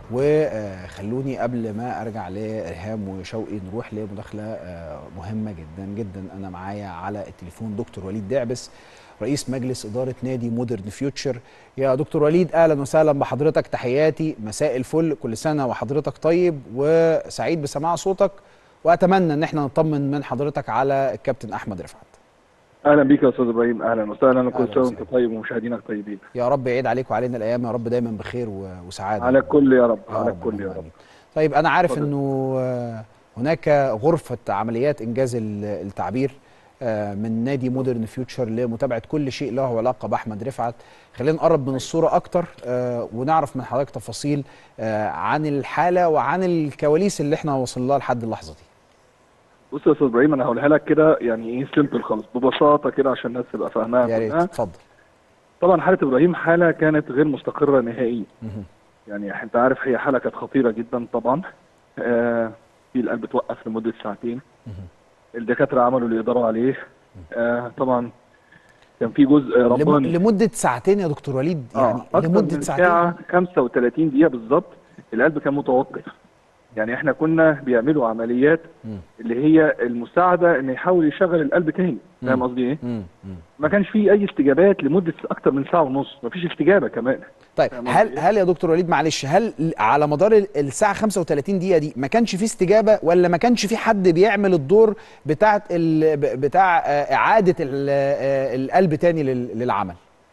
وخلوني قبل ما أرجع لإرهام وشوقي نروح لمداخلة آه، مهمة جدا جدا أنا معايا على التليفون دكتور وليد دعبس رئيس مجلس إدارة نادي مودرن فيوتشر يا دكتور وليد أهلا وسهلا بحضرتك تحياتي مساء الفل كل سنة وحضرتك طيب وسعيد بسماع صوتك وأتمنى إن احنا نطمن من حضرتك على الكابتن أحمد رفعت اهلا بيك يا استاذ ابراهيم اهلا وسهلا كل أهلاً سنه وانت وسهلاً. طيب ومشاهدينك طيبين يا رب يعيد عليك وعلينا الايام يا رب دايما بخير و- وسعاده على الكل يا رب يا على رب الكل يا اللهم رب آمين. طيب انا عارف اتفضل. انه آه، هناك غرفه عمليات انجاز ال- التعبير آه، من نادي مودرن فيوتشر لمتابعه كل شيء له علاقه باحمد رفعت خلينا نقرب من الصوره اكتر آه، ونعرف من حضرتك تفاصيل آه، عن الحاله وعن الكواليس اللي احنا وصلنا لها لحد اللحظه دي بص يا استاذ ابراهيم انا هقولها لك كده يعني ايه سيمبل خالص ببساطه كده عشان الناس تبقى فاهماها يا ريت كلها. اتفضل طبعا حاله ابراهيم حاله كانت غير مستقره نهائيا مهم. يعني انت عارف هي حاله كانت خطيره جدا طبعا آه في القلب توقف لمده ساعتين الدكاتره عملوا اللي يقدروا عليه آه طبعا كان في جزء لم- رباني لمده ساعتين يا دكتور وليد يعني اه اكتر لمده من ساعتين ساعه 35 دقيقه بالظبط القلب كان متوقف يعني احنا كنا بيعملوا عمليات مم. اللي هي المساعده ان يحاول يشغل القلب تاني فاهم مم. قصدي ايه مم. مم. ما كانش فيه اي استجابات لمده اكتر من ساعه ونص ما فيش استجابه كمان طيب فاهم هل قصدي؟ هل يا دكتور وليد معلش هل على مدار ال- الساعه 35 دقيقه دي ما كانش في استجابه ولا ما كانش في حد بيعمل الدور بتاع بتاع آه، اعاده ال- آه، القلب تاني لل- للعمل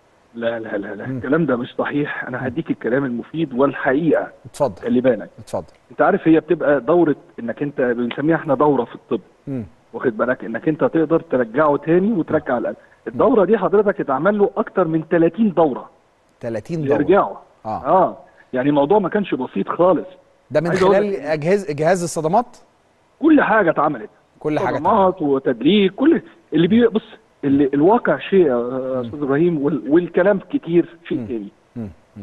لا لا لا لا الكلام ده مش صحيح انا هديك الكلام المفيد والحقيقه اتفضل خلي بالك اتفضل انت عارف هي بتبقى دوره انك انت بنسميها احنا دوره في الطب مم. واخد بالك انك انت تقدر ترجعه تاني وترجع القلب الدوره دي حضرتك اتعمل له اكتر من 30 دوره 30 دوره لارجاعه اه اه يعني الموضوع ما كانش بسيط خالص ده من عايز أقول خلال لك- اجهزه جهاز الصدمات كل حاجه اتعملت كل حاجه اتعملت. صدمات وتدليك كل اللي بي بص اللي الواقع شيء يا استاذ ابراهيم وال- والكلام كتير شيء مم. تاني مم. مم.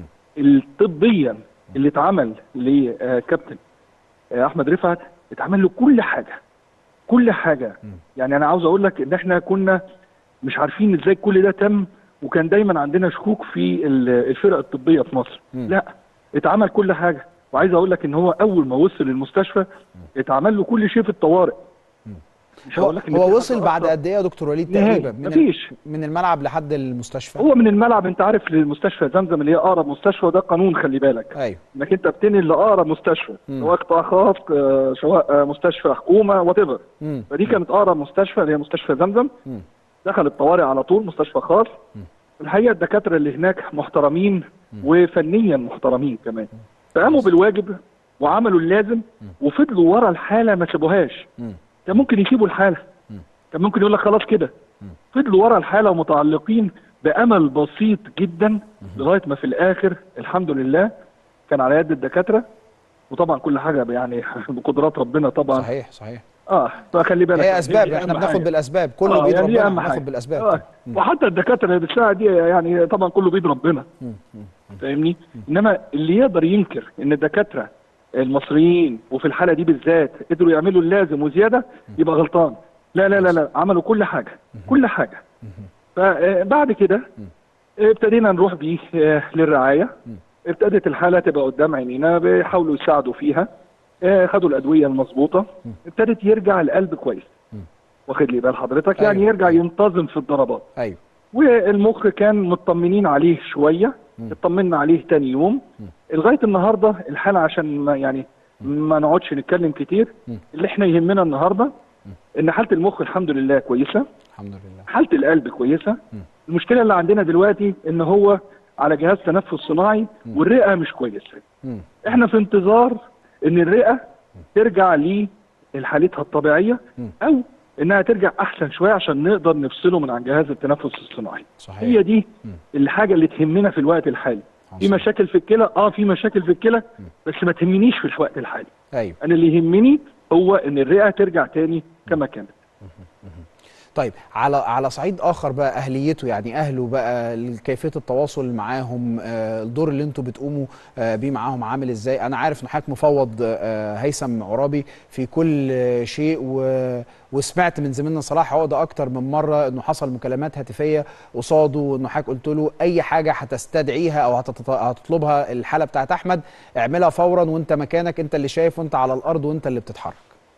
الطبيا اللي اتعمل لكابتن احمد رفعت اتعمل له كل حاجه كل حاجه يعني انا عاوز اقول لك ان احنا كنا مش عارفين ازاي كل ده تم وكان دايما عندنا شكوك في ال- الفرق الطبيه في مصر مم. لا اتعمل كل حاجه وعايز اقول لك ان هو اول ما وصل المستشفى اتعمل له كل شيء في الطوارئ مش هو, هقول لك إن في هو حد وصل بعد أثر. قد ايه يا دكتور وليد نهائي. تقريبا من ال- مفيش. من الملعب لحد المستشفى هو من الملعب انت عارف للمستشفى زمزم اللي هي اقرب مستشفى ده قانون خلي بالك ايوه انك انت بتنقل لاقرب مستشفى مم. سواء قطاع خاص آه، سواء آه، مستشفى حكومه وات مم. فدي كانت اقرب مستشفى اللي هي مستشفى زمزم مم. دخل الطوارئ على طول مستشفى خاص الحقيقه الدكاتره اللي هناك محترمين وفنيا محترمين كمان فقاموا بالواجب وعملوا اللازم وفضلوا ورا الحاله ما سابوهاش مم. كان ممكن يسيبوا الحاله كان ممكن يقول لك خلاص كده فضلوا ورا الحاله ومتعلقين بامل بسيط جدا لغايه ما في الاخر الحمد لله كان على يد الدكاتره وطبعا كل حاجه يعني بقدرات ربنا طبعا صحيح صحيح اه فخلي بالك هي اسباب دي احنا أهم بناخد حاجة. بالاسباب كله آه، بيد يعني دي ربنا أهم حاجة. بناخد بالاسباب آه. وحتى الدكاتره اللي بتساعد دي يعني طبعا كله بيد ربنا فاهمني انما اللي يقدر ينكر ان الدكاتره المصريين وفي الحاله دي بالذات قدروا يعملوا اللازم وزياده يبقى غلطان لا لا لا لا عملوا كل حاجه كل حاجه فبعد كده ابتدينا نروح بيه آه، للرعايه ابتدت الحاله تبقى قدام عينينا بيحاولوا يساعدوا فيها آه، خدوا الادويه المظبوطه ابتدت يرجع القلب كويس واخد لي بال حضرتك يعني أيوة. يرجع ينتظم في الضربات ايوه والمخ كان مطمنين عليه شويه اطمنا عليه تاني يوم لغايه النهارده الحاله عشان ما يعني ما نقعدش نتكلم كتير اللي احنا يهمنا النهارده ان حاله المخ الحمد لله كويسه الحمد لله حاله القلب كويسه المشكله اللي عندنا دلوقتي ان هو على جهاز تنفس صناعي والرئه مش كويسه مم. احنا في انتظار ان الرئه ترجع لحالتها الطبيعيه او انها ترجع احسن شويه عشان نقدر نفصله من عن جهاز التنفس الصناعي صحيح هي دي الحاجه اللي تهمنا في الوقت الحالي في عظيم. مشاكل في الكلى اه في مشاكل في الكلى بس ما تهمنيش في الوقت الحالي ايوه انا اللي يهمني هو ان الرئه ترجع تاني كما كانت طيب على على صعيد اخر بقى اهليته يعني اهله بقى كيفيه التواصل معاهم آه، الدور اللي انتوا بتقوموا آه، بيه معاهم عامل ازاي انا عارف ان حضرتك مفوض آه، هيثم عرابي في كل آه، شيء و... وسمعت من زميلنا صلاح عقده اكتر من مره انه حصل مكالمات هاتفيه قصاده وانه حضرتك قلت له اي حاجه هتستدعيها او هتط- هتطلبها الحاله بتاعت احمد اعملها فورا وانت مكانك انت اللي شايف وانت على الارض وانت اللي بتتحرك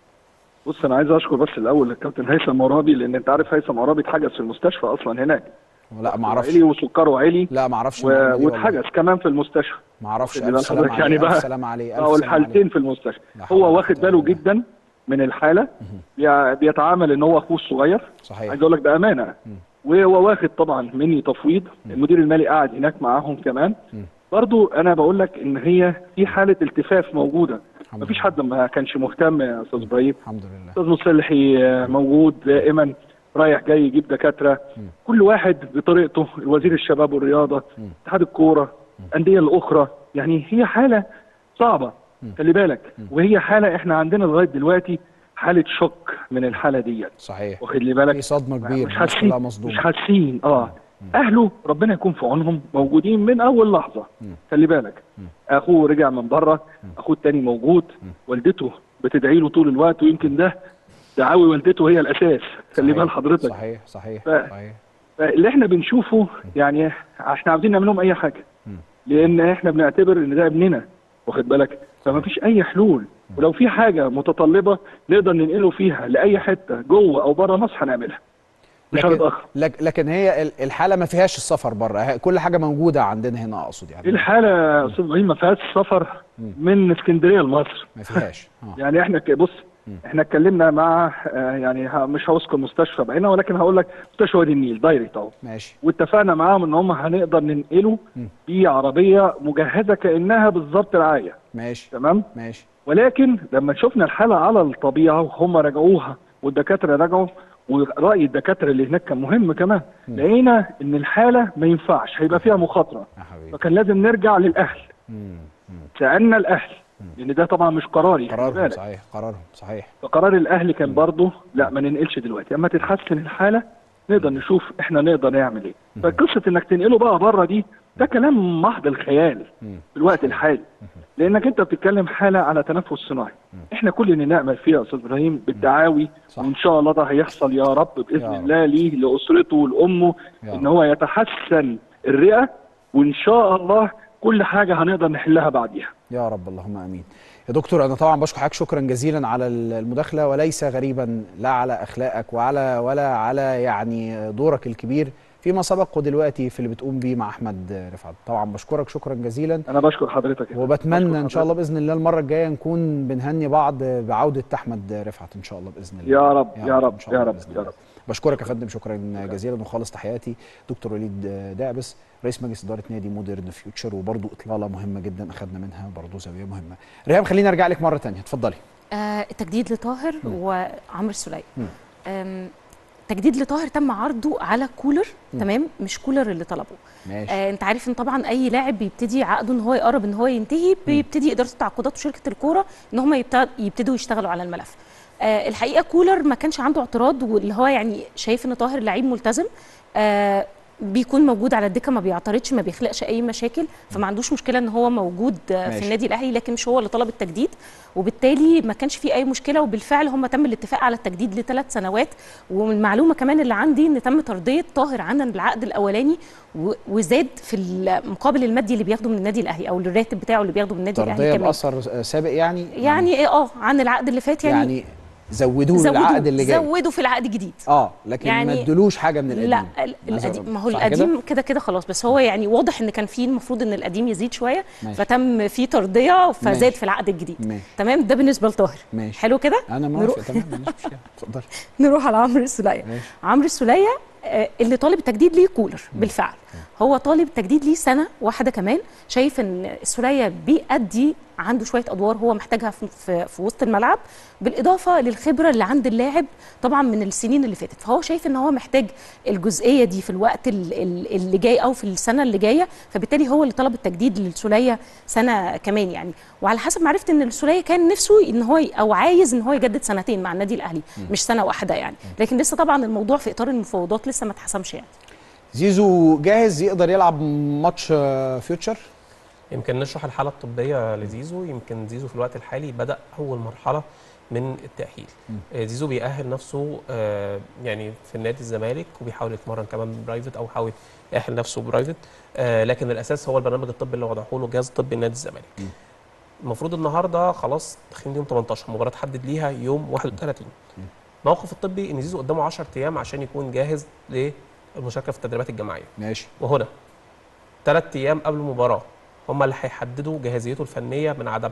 بص انا عايز اشكر بس الاول الكابتن هيثم عرابي لان انت عارف هيثم عرابي اتحجز في المستشفى اصلا هناك لا ما اعرفش عالي وسكره عالي لا ما اعرفش و... المعلومة دي والله. واتحجز كمان في المستشفى ما اعرفش واخد الف بال سلام حضرتك؟ عليه يعني الف بقى سلام عليه او الف سلام الحالتين عليه في المستشفى لا حول هو ولا واخد قوة باله إلا بالله. جدا من الحاله بي- بيتعامل ان هو اخوه الصغير صحيح عايز اقول لك بامانه وهو واخد طبعا مني تفويض المدير المالي قاعد هناك معاهم كمان برضو انا بقول لك ان هي في حاله التفاف موجوده الحمد مفيش لله. حد ما كانش مهتم يا استاذ ابراهيم الحمد لله استاذ مصلحي آه، موجود دائما رايح جاي يجيب دكاتره كل واحد بطريقته وزير الشباب والرياضه اتحاد الكوره الانديه الاخرى يعني هي حاله صعبه خلي بالك وهي حاله احنا عندنا لغايه دلوقتي حاله شك من الحاله دي صحيح واخد لي بالك في صدمه كبيره مش الناس حاسين كلها مش مصدومه حاسين اه اهله ربنا يكون في عونهم موجودين من اول لحظه خلي بالك اخوه رجع من بره اخوه التاني موجود والدته بتدعي له طول الوقت ويمكن ده دعاوي والدته هي الاساس خلي صحيح. بال حضرتك صحيح صحيح ف- صحيح اللي احنا بنشوفه يعني احنا عاوزين نعمل لهم اي حاجه لان احنا بنعتبر ان ده ابننا واخد بالك فما فيش اي حلول ولو في حاجه متطلبه نقدر ننقله فيها لاي حته جوه او بره مصر هنعملها مش لكن هنتاخر لك- لكن هي ال- الحاله ما فيهاش السفر بره هي- كل حاجه موجوده عندنا هنا اقصد يعني الحاله يا استاذ ابراهيم ما فيهاش سفر من اسكندريه لمصر ما فيهاش اه يعني احنا ك- بص احنا اتكلمنا مع آه، يعني ه- مش هذكر مستشفى بعينها ولكن هقول لك مستشفى وادي النيل دايركت اهو ماشي واتفقنا معاهم ان هم هنقدر ننقله بعربيه مجهزه كانها بالظبط رعايه ماشي تمام ماشي ولكن لما شفنا الحاله على الطبيعه وهم راجعوها والدكاتره راجعوا وراي الدكاتره اللي هناك كان مهم كمان لقينا ان الحاله ما ينفعش هيبقى فيها مخاطره يا حبيبي فكان لازم نرجع للاهل مم. مم. سالنا الاهل لان ده طبعا مش قراري خلي قرارهم بالك. صحيح قرارهم صحيح فقرار الاهل كان برضه لا ما ننقلش دلوقتي اما تتحسن الحاله نقدر نشوف احنا نقدر نعمل ايه فقصه انك تنقله بقى بره دي ده كلام محض الخيال في الوقت الحالي لانك انت بتتكلم حاله على تنفس صناعي احنا كل اللي نعمل فيه يا استاذ ابراهيم بالدعاوي صح. وان شاء الله ده هيحصل يا رب باذن يا رب. الله ليه لاسرته ولامه يا ان رب. هو يتحسن الرئه وان شاء الله كل حاجه هنقدر نحلها بعديها يا رب اللهم امين يا دكتور انا طبعا بشكر حضرتك شكرا جزيلا على المداخله وليس غريبا لا على اخلاقك وعلى ولا على يعني دورك الكبير فيما سبق ودلوقتي في اللي بتقوم بيه مع احمد رفعت طبعا بشكرك شكرا جزيلا انا بشكر حضرتك يا وبتمنى بشكر ان شاء الله باذن الله المره الجايه نكون بنهني بعض بعوده احمد رفعت ان شاء الله باذن الله يا رب يا رب إن شاء يا الله رب بإذن يا الله. رب بشكرك يا فندم شكرا جزيلا وخالص تحياتي دكتور وليد داعبس رئيس مجلس اداره نادي مودرن فيوتشر وبرضه اطلاله مهمه جدا اخذنا منها برضه زاويه مهمه ريهام خليني ارجع لك مره ثانيه اتفضلي آه التجديد لطاهر وعمرو سليم آم، تجديد لطاهر تم عرضه على كولر تمام مش كولر اللي طلبه ماشي آه انت عارف ان طبعا اي لاعب بيبتدي عقده ان هو يقرب ان هو ينتهي بيبتدي اداره التعاقدات وشركه الكوره ان هم يبت- يبتدوا يشتغلوا على الملف آه الحقيقه كولر ما كانش عنده اعتراض واللي هو يعني شايف ان طاهر لعيب ملتزم آه بيكون موجود على الدكه ما بيعترضش ما بيخلقش اي مشاكل فما عندوش مشكله ان هو موجود آه، ماشي. في النادي الاهلي لكن مش هو اللي طلب التجديد وبالتالي ما كانش فيه اي مشكله وبالفعل هم تم الاتفاق على التجديد لثلاث سنوات والمعلومه كمان اللي عندي ان تم ترضيه طاهر عن العقد الاولاني و- وزاد في المقابل المادي اللي بياخده من النادي الاهلي او الراتب بتاعه اللي بياخده من النادي الاهلي ترضيه كمان باثر سابق يعني يعني ايه اه عن العقد اللي فات يعني, يعني زودوا له زودوا العقد اللي جاي زودوا في العقد الجديد اه لكن ما يعني- ادلوش حاجه من القديم لا ال- مثلاً. القديم ما هو صح كده؟ القديم كده كده خلاص بس هو يعني واضح ان كان فيه المفروض ان القديم يزيد شويه ماشي. فتم فيه ترضيه فزاد ماشي. في العقد الجديد ماشي تمام ده بالنسبه لطاهر ماشي حلو كده انا نروح- موافق تمام مفيش مشكله اتفضل نروح على عمرو السوليه ماشي. عمرو السوليه آه، اللي طالب التجديد ليه كولر بالفعل هو طالب التجديد ليه سنه واحده كمان شايف ان السوليه بيأدي عنده شويه ادوار هو محتاجها في, في, في وسط الملعب بالاضافه للخبره اللي عند اللاعب طبعا من السنين اللي فاتت فهو شايف ان هو محتاج الجزئيه دي في الوقت ال- ال- اللي جاي او في السنه اللي جايه فبالتالي هو اللي طلب التجديد للسوليه سنه كمان يعني وعلى حسب ما عرفت ان السوليه كان نفسه ان هو ي- او عايز ان هو يجدد سنتين مع النادي الاهلي مش سنه واحده يعني لكن لسه طبعا الموضوع في اطار المفاوضات لسه ما اتحسمش يعني زيزو جاهز يقدر يلعب ماتش آه، فيوتشر يمكن نشرح الحاله الطبيه لزيزو يمكن زيزو في الوقت الحالي بدا اول مرحله من التاهيل آه، زيزو بيأهل نفسه آه، يعني في النادي الزمالك وبيحاول يتمرن كمان برايفت او يحاول يأهل نفسه برايفت آه، لكن الاساس هو البرنامج الطبي اللي وضعه له جهاز طبي النادي الزمالك المفروض النهارده خلاص داخلين يوم 18 المباراه تحدد ليها يوم 31 الموقف الطبي ان زيزو قدامه 10 ايام عشان يكون جاهز للمشاركه في التدريبات الجماعيه ماشي وهنا ثلاث ايام قبل المباراه هم اللي هيحددوا جاهزيته الفنيه من عدمها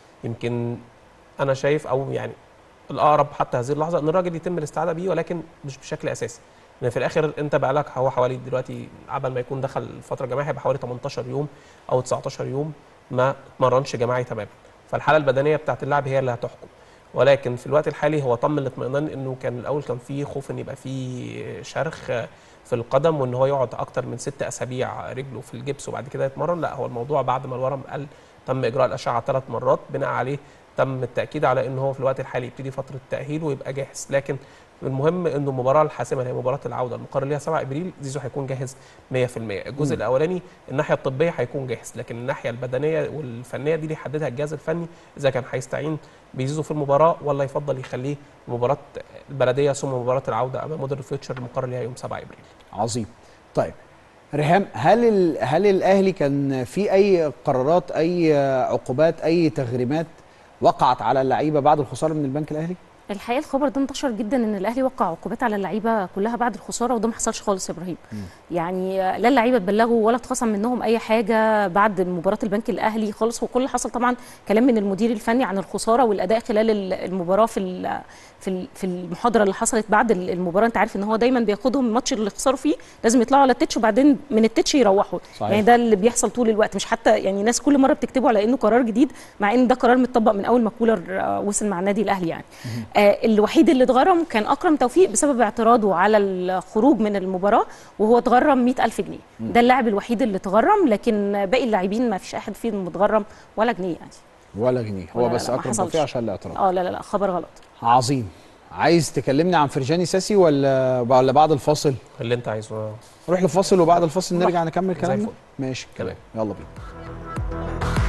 يمكن انا شايف او يعني الاقرب حتى هذه اللحظه ان الراجل يتم الاستعاده بيه ولكن مش بشكل اساسي لان في الاخر انت بقى لك هو حوالي دلوقتي قبل ما يكون دخل الفتره الجماعيه هيبقى حوالي 18 يوم او 19 يوم ما اتمرنش جماعي تماما فالحاله البدنيه بتاعت اللاعب هي اللي هتحكم ولكن في الوقت الحالي هو طمن الاطمئنان انه كان الاول كان في خوف ان يبقى في شرخ في القدم وان هو يقعد اكتر من ست اسابيع رجله في الجبس وبعد كده يتمرن لا هو الموضوع بعد ما الورم قل تم اجراء الاشعه ثلاث مرات بناء عليه تم التاكيد على ان هو في الوقت الحالي يبتدي فتره تاهيل ويبقى جاهز لكن المهم انه المباراه الحاسمه اللي هي مباراه العوده المقرر ليها 7 ابريل زيزو هيكون جاهز 100% الجزء الاولاني الناحيه الطبيه هيكون جاهز لكن الناحيه البدنيه والفنيه دي اللي يحددها الجهاز الفني اذا كان هيستعين بزيزو في المباراه ولا يفضل يخليه مباراه البلديه ثم مباراه العوده امام مودرن فيوتشر المقرر ليها يوم 7 ابريل عظيم طيب ريهام هل ال... هل الاهلي كان في اي قرارات اي عقوبات اي تغريمات وقعت على اللعيبه بعد الخساره من البنك الاهلي الحقيقه الخبر ده انتشر جدا ان الاهلي وقع عقوبات على اللعيبه كلها بعد الخساره وده ما حصلش خالص يا ابراهيم يعني لا اللعيبه اتبلغوا ولا اتخصم منهم اي حاجه بعد مباراه البنك الاهلي خالص وكل اللي حصل طبعا كلام من المدير الفني عن الخساره والاداء خلال ال- المباراه في ال- في ال- في المحاضره اللي حصلت بعد ال- المباراه انت عارف ان هو دايما بياخدهم الماتش اللي خسروا فيه لازم يطلعوا على التتش وبعدين من التتش يروحوا صحيح. يعني ده اللي بيحصل طول الوقت مش حتى يعني ناس كل مره بتكتبوا على انه قرار جديد مع ان ده قرار متطبق من اول ما كولر آه، وصل مع النادي الاهلي يعني آه الوحيد اللي اتغرم كان اكرم توفيق بسبب اعتراضه على الخروج من المباراه وهو اتغرم 100000 جنيه ده اللاعب الوحيد اللي اتغرم لكن باقي اللاعبين ما فيش احد فيهم متغرم ولا جنيه يعني ولا جنيه هو ولا- بس لا، ما اكرم حصلش. توفيق عشان الاعتراض اه لا لا لا خبر غلط عظيم عايز تكلمني عن فرجاني ساسي ولا ولا بعد الفاصل اللي انت عايزه نروح لفاصل وبعد الفاصل نرجع نكمل زي كلامنا الفل. ماشي تمام. يلا بينا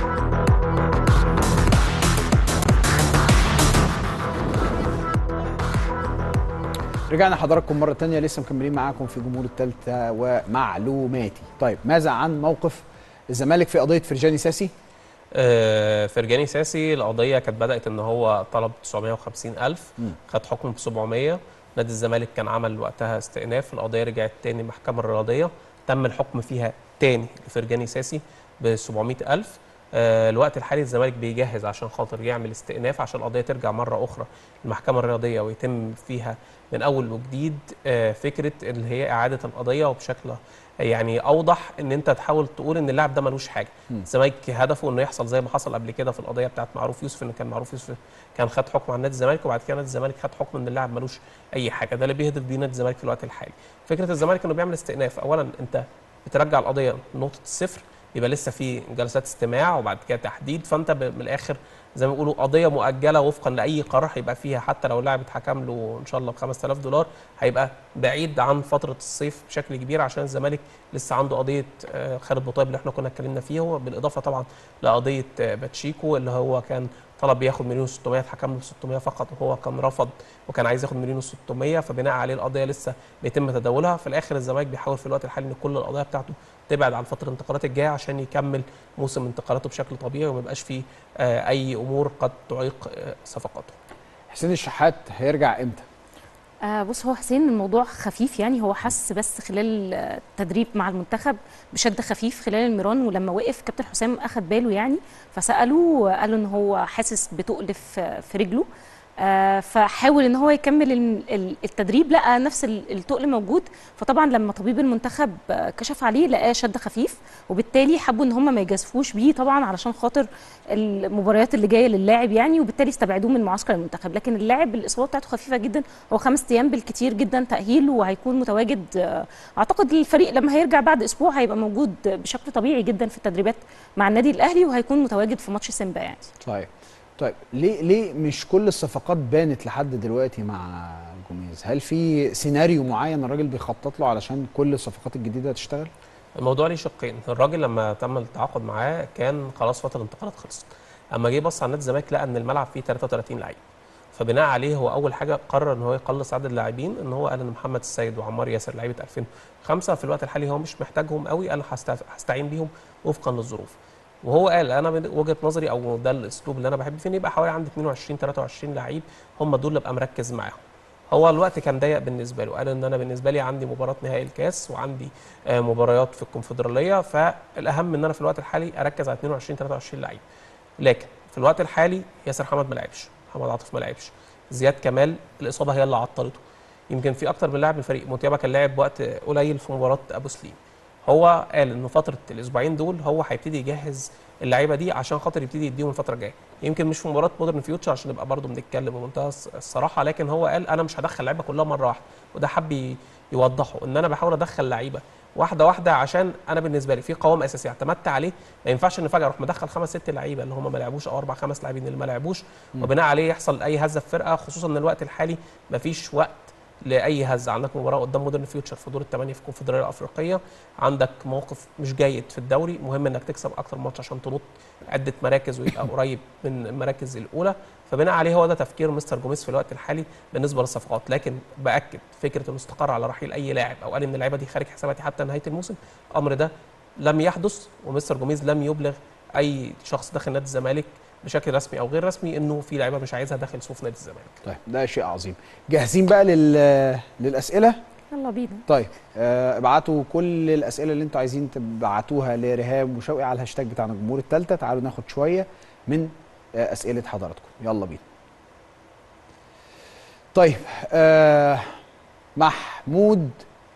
رجعنا حضراتكم مرة تانية لسه مكملين معاكم في جمهور التالتة ومعلوماتي طيب ماذا عن موقف الزمالك في قضية فرجاني ساسي آه، فرجاني ساسي القضيه كانت بدات ان هو طلب 950 الف مم. خد حكم ب 700 نادي الزمالك كان عمل وقتها استئناف القضيه رجعت تاني المحكمه الرياضيه تم الحكم فيها تاني لفرجاني ساسي ب 700 الف آه، الوقت الحالي الزمالك بيجهز عشان خاطر يعمل استئناف عشان القضيه ترجع مره اخرى المحكمه الرياضيه ويتم فيها من اول وجديد آه، فكره اللي هي اعاده القضيه وبشكل يعني اوضح ان انت تحاول تقول ان اللاعب ده ملوش حاجه الزمالك هدفه انه يحصل زي ما حصل قبل كده في القضيه بتاعت معروف يوسف ان كان معروف يوسف كان خد حكم عن نادي الزمالك وبعد كده نادي الزمالك خد حكم ان اللاعب ملوش اي حاجه ده اللي بيهدف بيه نادي الزمالك في الوقت الحالي فكره الزمالك انه بيعمل استئناف اولا انت بترجع القضيه نقطه الصفر يبقى لسه في جلسات استماع وبعد كده تحديد فانت ب- من الاخر زي ما بيقولوا قضيه مؤجله وفقا لاي قرار هيبقى فيها حتى لو اللاعب اتحكم له ان شاء الله ب 5000 دولار هيبقى بعيد عن فتره الصيف بشكل كبير عشان الزمالك لسه عنده قضيه آه، خالد بوطيب اللي احنا كنا اتكلمنا فيها وبالاضافه طبعا لقضيه آه، باتشيكو اللي هو كان طلب ياخد مليون و600 اتحكم له ب 600 فقط وهو كان رفض وكان عايز ياخد مليون و600 فبناء عليه القضيه لسه بيتم تداولها في الاخر الزمالك بيحاول في الوقت الحالي ان كل القضايا بتاعته تبعد عن فتره الانتقالات الجايه عشان يكمل موسم انتقالاته بشكل طبيعي وما يبقاش فيه آه، اي امور قد تعيق آه، صفقاته حسين الشحات هيرجع امتى آه بص هو حسين الموضوع خفيف يعني هو حس بس خلال آه، التدريب مع المنتخب بشد خفيف خلال الميران ولما وقف كابتن حسام اخد باله يعني فساله آه، قالوا ان هو حاسس بتقل في في رجله آه فحاول ان هو يكمل ال- ال- التدريب لقى نفس ال- التقل موجود فطبعا لما طبيب المنتخب آه، كشف عليه لقاه شد خفيف وبالتالي حبوا ان هم ما يجازفوش بيه طبعا علشان خاطر المباريات اللي جايه للاعب يعني وبالتالي استبعدوه من معسكر المنتخب لكن اللاعب الاصابه بتاعته خفيفه جدا هو خمس ايام بالكتير جدا تاهيل وهيكون متواجد آه، اعتقد الفريق لما هيرجع بعد اسبوع هيبقى موجود بشكل طبيعي جدا في التدريبات مع النادي الاهلي وهيكون متواجد في ماتش سيمبا يعني طيب طيب ليه ليه مش كل الصفقات بانت لحد دلوقتي مع جوميز هل في سيناريو معين الراجل بيخطط له علشان كل الصفقات الجديده تشتغل الموضوع ليه شقين الراجل لما تم التعاقد معاه كان خلاص فتره الانتقالات خلصت اما جه بص على نادي الزمالك لقى ان الملعب فيه 33 لعيب فبناء عليه هو اول حاجه قرر ان هو يقلص عدد اللاعبين ان هو قال ان محمد السيد وعمار ياسر لعيبه 2005 في الوقت الحالي هو مش محتاجهم قوي انا هست- هستعين بيهم وفقا للظروف وهو قال انا من وجهه نظري او ده الاسلوب اللي انا بحب فيه إن يبقى حوالي عندي 22 23 لعيب هم دول اللي ابقى مركز معاهم هو الوقت كان ضيق بالنسبه له قال ان انا بالنسبه لي عندي مباراه نهائي الكاس وعندي آه، مباريات في الكونفدراليه فالاهم ان انا في الوقت الحالي اركز على 22 23 لعيب لكن في الوقت الحالي ياسر حمد ما لعبش محمد عاطف ما لعبش زياد كمال الاصابه هي اللي عطلته يمكن في اكتر من لاعب من الفريق موتيابا كان لاعب وقت قليل في مباراه ابو سليم هو قال انه فتره الاسبوعين دول هو هيبتدي يجهز اللعيبه دي عشان خاطر يبتدي يديهم الفتره الجايه يمكن مش في مباراه مودرن فيوتشر عشان نبقى برضه بنتكلم بمنتهى الص- الصراحه لكن هو قال انا مش هدخل لعيبه كلها مره واحده وده حب ي- يوضحه ان انا بحاول ادخل لعيبه واحده واحده عشان انا بالنسبه لي في قوام اساسي اعتمدت عليه ما ينفعش ان فجاه اروح مدخل خمس ست لعيبه اللي هم ما لعبوش او اربع خمس لاعبين اللي ما لعبوش وبناء عليه يحصل اي هزه في فرقه خصوصا ان الوقت الحالي مفيش وقت لاي هزه عندك مباراه قدام مودرن فيوتشر في دور الثمانيه في الكونفدراليه الافريقيه عندك موقف مش جيد في الدوري مهم انك تكسب اكتر ماتش عشان تنط عده مراكز ويبقى قريب من المراكز الاولى فبناء عليه هو ده تفكير مستر جوميز في الوقت الحالي بالنسبه للصفقات لكن باكد فكره انه استقر على رحيل اي لاعب او قال ان اللعيبه دي خارج حساباتي حتى نهايه الموسم الامر ده لم يحدث ومستر جوميز لم يبلغ اي شخص داخل نادي الزمالك بشكل رسمي او غير رسمي انه في لعيبه مش عايزها داخل صفوف نادي الزمالك طيب ده شيء عظيم جاهزين بقى لل للاسئله يلا بينا طيب آه، ابعتوا كل الاسئله اللي انتوا عايزين تبعتوها لرهام وشوقي على الهاشتاج بتاعنا الجمهور الثالثه تعالوا ناخد شويه من آه، اسئله حضراتكم يلا بينا طيب آه محمود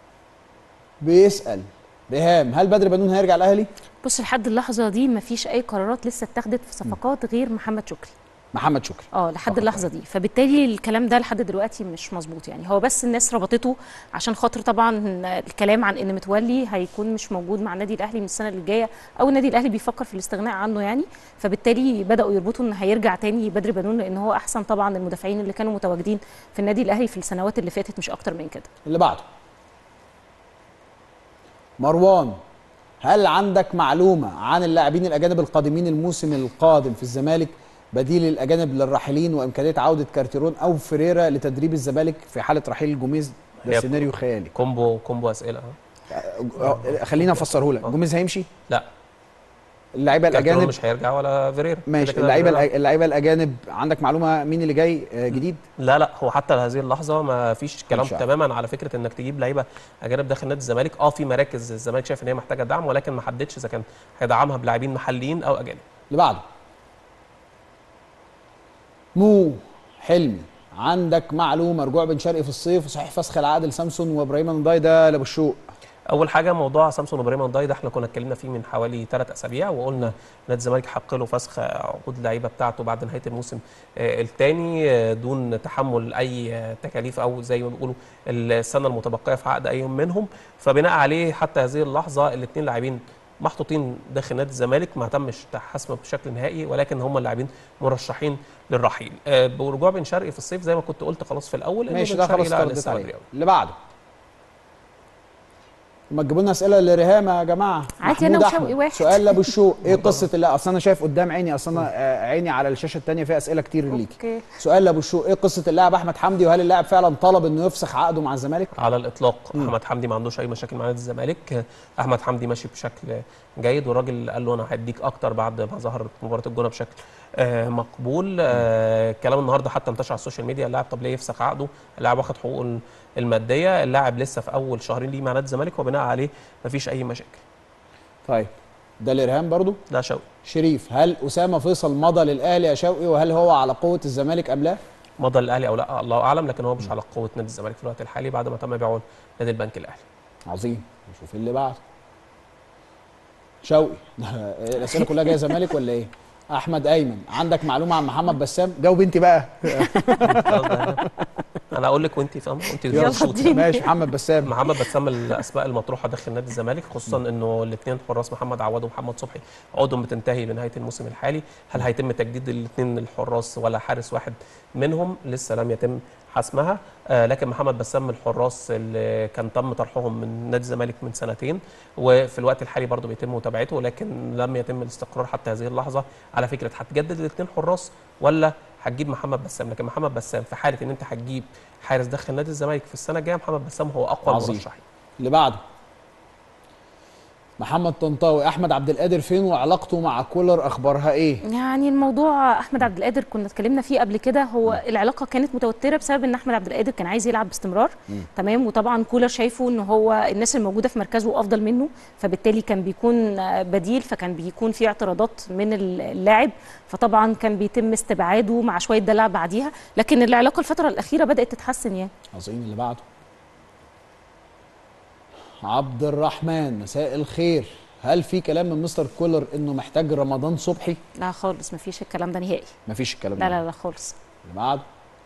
بيسال رهام هل بدر بنون هيرجع الاهلي بص لحد اللحظه دي مفيش اي قرارات لسه اتخذت في صفقات غير محمد شكري محمد شكري اه لحد فقط اللحظه دي فبالتالي الكلام ده لحد دلوقتي مش مظبوط يعني هو بس الناس ربطته عشان خاطر طبعا الكلام عن ان متولي هيكون مش موجود مع النادي الاهلي من السنه اللي جايه او النادي الاهلي بيفكر في الاستغناء عنه يعني فبالتالي بداوا يربطوا ان هيرجع تاني بدر بنون لان هو احسن طبعا المدافعين اللي كانوا متواجدين في النادي الاهلي في السنوات اللي فاتت مش اكتر من كده اللي بعده مروان هل عندك معلومة عن اللاعبين الأجانب القادمين الموسم القادم في الزمالك بديل الأجانب للراحلين وإمكانية عودة كارتيرون أو فريرا لتدريب الزمالك في حالة رحيل جوميز ده هي سيناريو خيالي كومبو كومبو اسئله أه، خلينا أفسره لك جوميز هيمشي لا اللعيبة كارتيرون الأجانب مش هيرجع ولا فيريرا ماشي كده كده اللعيبة فيريرا. الأ- اللعيبة الأجانب عندك معلومة مين اللي جاي آه، جديد لا لا هو حتى لهذه اللحظه ما فيش كلام مش عارف. تماما على فكره انك تجيب لعيبه اجانب داخل نادي الزمالك اه في مراكز الزمالك شايف ان هي محتاجه دعم ولكن ما حددش اذا كان هيدعمها بلاعبين محليين او اجانب اللي بعده مو حلمي عندك معلومة رجوع بن شرقي في الصيف وصحيح فسخ العقد لسامسون وابراهيم نضاي ده لابو الشوق اول حاجه موضوع سامسون وابراهيم نضاي ده احنا كنا اتكلمنا فيه من حوالي ثلاث اسابيع وقلنا نادي الزمالك حق له فسخ عقود اللعيبه بتاعته بعد نهايه الموسم الثاني دون تحمل اي آه، تكاليف او زي ما بيقولوا السنه المتبقيه في عقد اي منهم فبناء عليه حتى هذه اللحظه الاثنين لاعبين محطوطين داخل نادي الزمالك ما تمش حسمه بشكل نهائي ولكن هم اللاعبين مرشحين للرحيل آه، برجوع بن شرقي في الصيف زي ما كنت قلت خلاص في الاول إنه ماشي بن ده شرقي خلاص لا، رديت لسه بدري عليه أوي. اللي بعده ما تجيبوا لنا اسئله لرهام يا جماعه عادي أنا محمود وشوقي أحمد، واحد. سؤال لابو الشوق ايه قصه لا اصل انا شايف قدام عيني اصل انا آه، عيني على الشاشه الثانيه فيها اسئله كتير ليكي اوكي سؤال لابو الشوق ايه قصه اللاعب احمد حمدي وهل اللاعب فعلا طلب انه يفسخ عقده مع الزمالك على الاطلاق احمد حمدي ما عندوش اي مشاكل مع نادي الزمالك احمد حمدي ماشي بشكل جيد والراجل قال له انا هديك اكتر بعد ما ظهر مباراه الجونه بشكل آه، مقبول آه، كلام النهارده حتى انتشر على السوشيال ميديا اللاعب طب ليه يفسخ عقده اللاعب واخد حقوقه الماديه اللاعب لسه في اول شهرين ليه مع نادي الزمالك وبناء عليه مفيش اي مشاكل طيب ده الارهام برضو ده شوقي شريف هل اسامه فيصل مضى للاهلي يا شوقي وهل هو على قوه الزمالك ام لا مضى الاهلي او لا الله اعلم لكن هو مش على قوه نادي الزمالك في الوقت الحالي بعد ما تم بيعه نادي البنك الاهلي عظيم نشوف اللي بعده شوقي الاسئله كلها جايه زمالك ولا ايه احمد ايمن عندك معلومه عن محمد بسام جاوب انت بقى خلاص ده انا اقول لك وانت فاهمه وانت يلا مبسوطة. ماشي محمد بسام محمد بسام الاسماء المطروحه داخل نادي الزمالك خصوصا انه الاثنين حراس محمد عواد ومحمد صبحي عقودهم بتنتهي بنهايه الموسم الحالي هل هيتم تجديد الاثنين الحراس ولا حارس واحد منهم لسه لم يتم حسمها آه لكن محمد بسام من الحراس اللي كان تم طرحهم من نادي الزمالك من سنتين وفي الوقت الحالي برضه بيتم متابعته لكن لم يتم الاستقرار حتى هذه اللحظه على فكره هتجدد الاثنين حراس ولا هتجيب محمد بسام لكن محمد بسام في حاله ان انت هتجيب حارس داخل نادي الزمالك في السنه الجايه محمد بسام هو اقوى عظيم. المرشحين اللي بعده محمد طنطاوي احمد عبد القادر فين وعلاقته مع كولر اخبارها ايه يعني الموضوع احمد عبد القادر كنا اتكلمنا فيه قبل كده هو العلاقه كانت متوتره بسبب ان احمد عبد القادر كان عايز يلعب باستمرار تمام وطبعا كولر شايفه ان هو الناس الموجوده في مركزه افضل منه فبالتالي كان بيكون آه، بديل فكان بيكون في اعتراضات من اللاعب فطبعا كان بيتم استبعاده مع شويه دلع بعديها لكن العلاقه الفتره الاخيره بدات تتحسن يعني عظيم اللي بعده عبد الرحمن مساء الخير هل في كلام من مستر كولر انه محتاج رمضان صبحي لا خالص مفيش الكلام ده نهائي مفيش الكلام لا ده لا لا خالص اللي بعده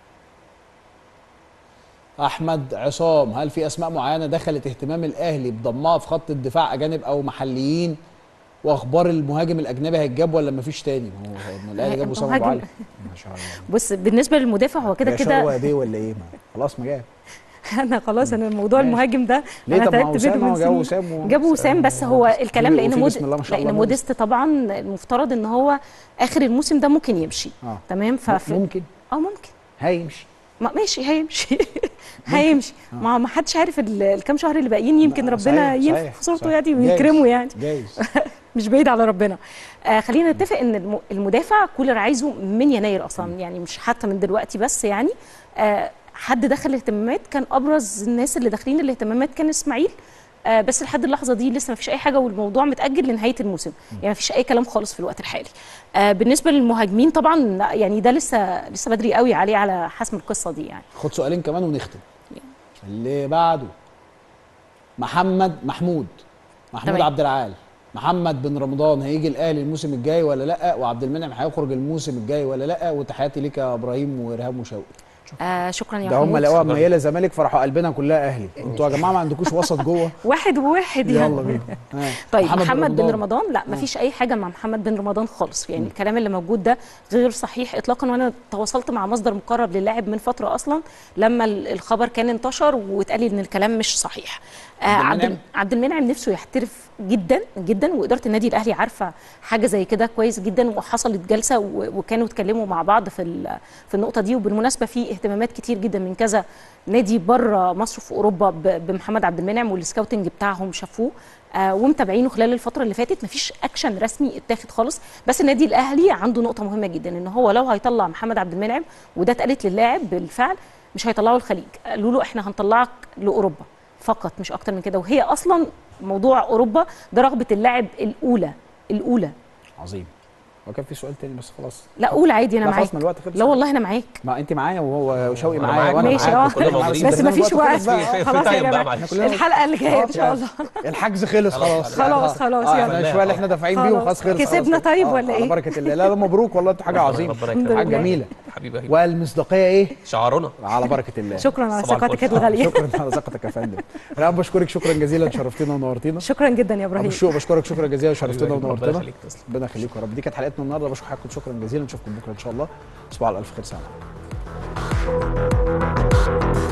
احمد عصام هل في اسماء معينه دخلت اهتمام الاهلي بضمها في خط الدفاع اجانب او محليين واخبار المهاجم الاجنبي هيتجاب ولا مفيش تاني ما هو ما الاهلي جاب اسامه ابو المهاجم- علي ما شاء الله بص بالنسبه للمدافع هو كده يا كده شروه بيه ولا ايه ما خلاص ما جاب انا خلاص انا الموضوع ماشي. المهاجم ده ليه انا طب ما تعبت وسام منه هو من جابوا سنين. وسام و- جابوا وسام بس هو الكلام وفي لان بسم مود الله ما شاء الله لان موديست. موديست طبعا المفترض ان هو اخر الموسم ده ممكن يمشي اه تمام ف ممكن اه ممكن هيمشي ما ماشي هيمشي هيمشي ما ما حدش عارف ال- الكام شهر اللي باقيين يمكن لا، ربنا صحيح، ينفخ صحيح، في صورته صحيح. يعني جايز. ويكرمه يعني جايز مش بعيد على ربنا آه خلينا نتفق ان الم- المدافع كولر عايزه من يناير اصلا يعني مش حتى من دلوقتي بس يعني آه حد دخل الاهتمامات كان ابرز الناس اللي داخلين الاهتمامات كان اسماعيل آه بس لحد اللحظه دي لسه ما فيش اي حاجه والموضوع متاجل لنهايه الموسم يعني ما فيش اي كلام خالص في الوقت الحالي آه بالنسبه للمهاجمين طبعا لا، يعني ده لسه لسه بدري قوي عليه على حسم القصه دي يعني خد سؤالين كمان ونختم اللي بعده محمد محمود محمود تمام. عبد العال محمد بن رمضان هيجي الاهلي الموسم الجاي ولا لا وعبد المنعم هيخرج الموسم الجاي ولا لا وتحياتي ليك يا ابراهيم وارهاب وشوقي آه شكرا يا ده هم محمود لقوها مياله زمالك فراحوا قلبنا كلها اهلي انتوا يا جماعه ما عندكوش وسط جوه واحد وواحد يعني يلا بينا ها. طيب محمد, محمد بن رمضان لا مفيش اي حاجه مع محمد بن رمضان خالص يعني الكلام اللي موجود ده غير صحيح اطلاقا وانا تواصلت مع مصدر مقرب للاعب من فتره اصلا لما ال- الخبر كان انتشر واتقال لي ان الكلام مش صحيح آه عبد عبد المنعم؟ عبد المنعم نفسه يحترف جدا جدا واداره النادي الاهلي عارفه حاجه زي كده كويس جدا وحصلت جلسه و- وكانوا اتكلموا مع بعض في ال- في النقطه دي وبالمناسبه في اهتمامات كتير جدا من كذا نادي بره مصر في اوروبا ب- بمحمد عبد المنعم والسكاوتنج بتاعهم شافوه آه ومتابعينه خلال الفتره اللي فاتت مفيش اكشن رسمي اتاخد خالص بس النادي الاهلي عنده نقطه مهمه جدا ان هو لو هيطلع محمد عبد المنعم وده اتقالت للاعب بالفعل مش هيطلعه الخليج قالوا له احنا هنطلعك لاوروبا فقط مش اكتر من كده وهي اصلا موضوع اوروبا ده رغبه اللاعب الاولى الاولى عظيم هو كان في سؤال تاني بس خلاص لا قول عادي انا لا معاك خلاص ما الوقت خلص لا والله انا معاك ما انت معايا وهو وشوقي أنا معايا معاك وانا ماشي معاك اه وكلنا موجودين. بس مفيش وقت خلاص بقى. في- في خلاص يا تايم بقى جماعه معلش. كلنا- الحلقه اللي جايه ان خلاص شاء يعني. الله الحجز خلص خلاص خلاص خلاص آه، يلا احنا الشويه اللي احنا دافعين بيهم خلاص. خلاص خلص كسبنا خلاص. طيب آه، ولا على إيه؟ بركه الله لا لا مبروك والله انتوا حاجه عظيمه ربنا الحمد يكرمك. حاجه لله. جميله حبيبي أهيب. والمصداقيه ايه شعارنا على بركه الله شكرا على صباح ثقتك الفل. الغاليه شكرا على ثقتك يا فندم انا بشكرك شكرا جزيلا شرفتنا ونورتينا شكرا جدا يا ابو ابراهيم الشوق بشكرك شكرا جزيلا شرفتنا ربنا ونورتنا يخليك تسلم ربنا يخليكم يا رب دي كانت حلقتنا النهارده بشكر حضراتكم شكرا جزيلا نشوفكم بكره ان شاء الله تصبحوا على الف خير سلام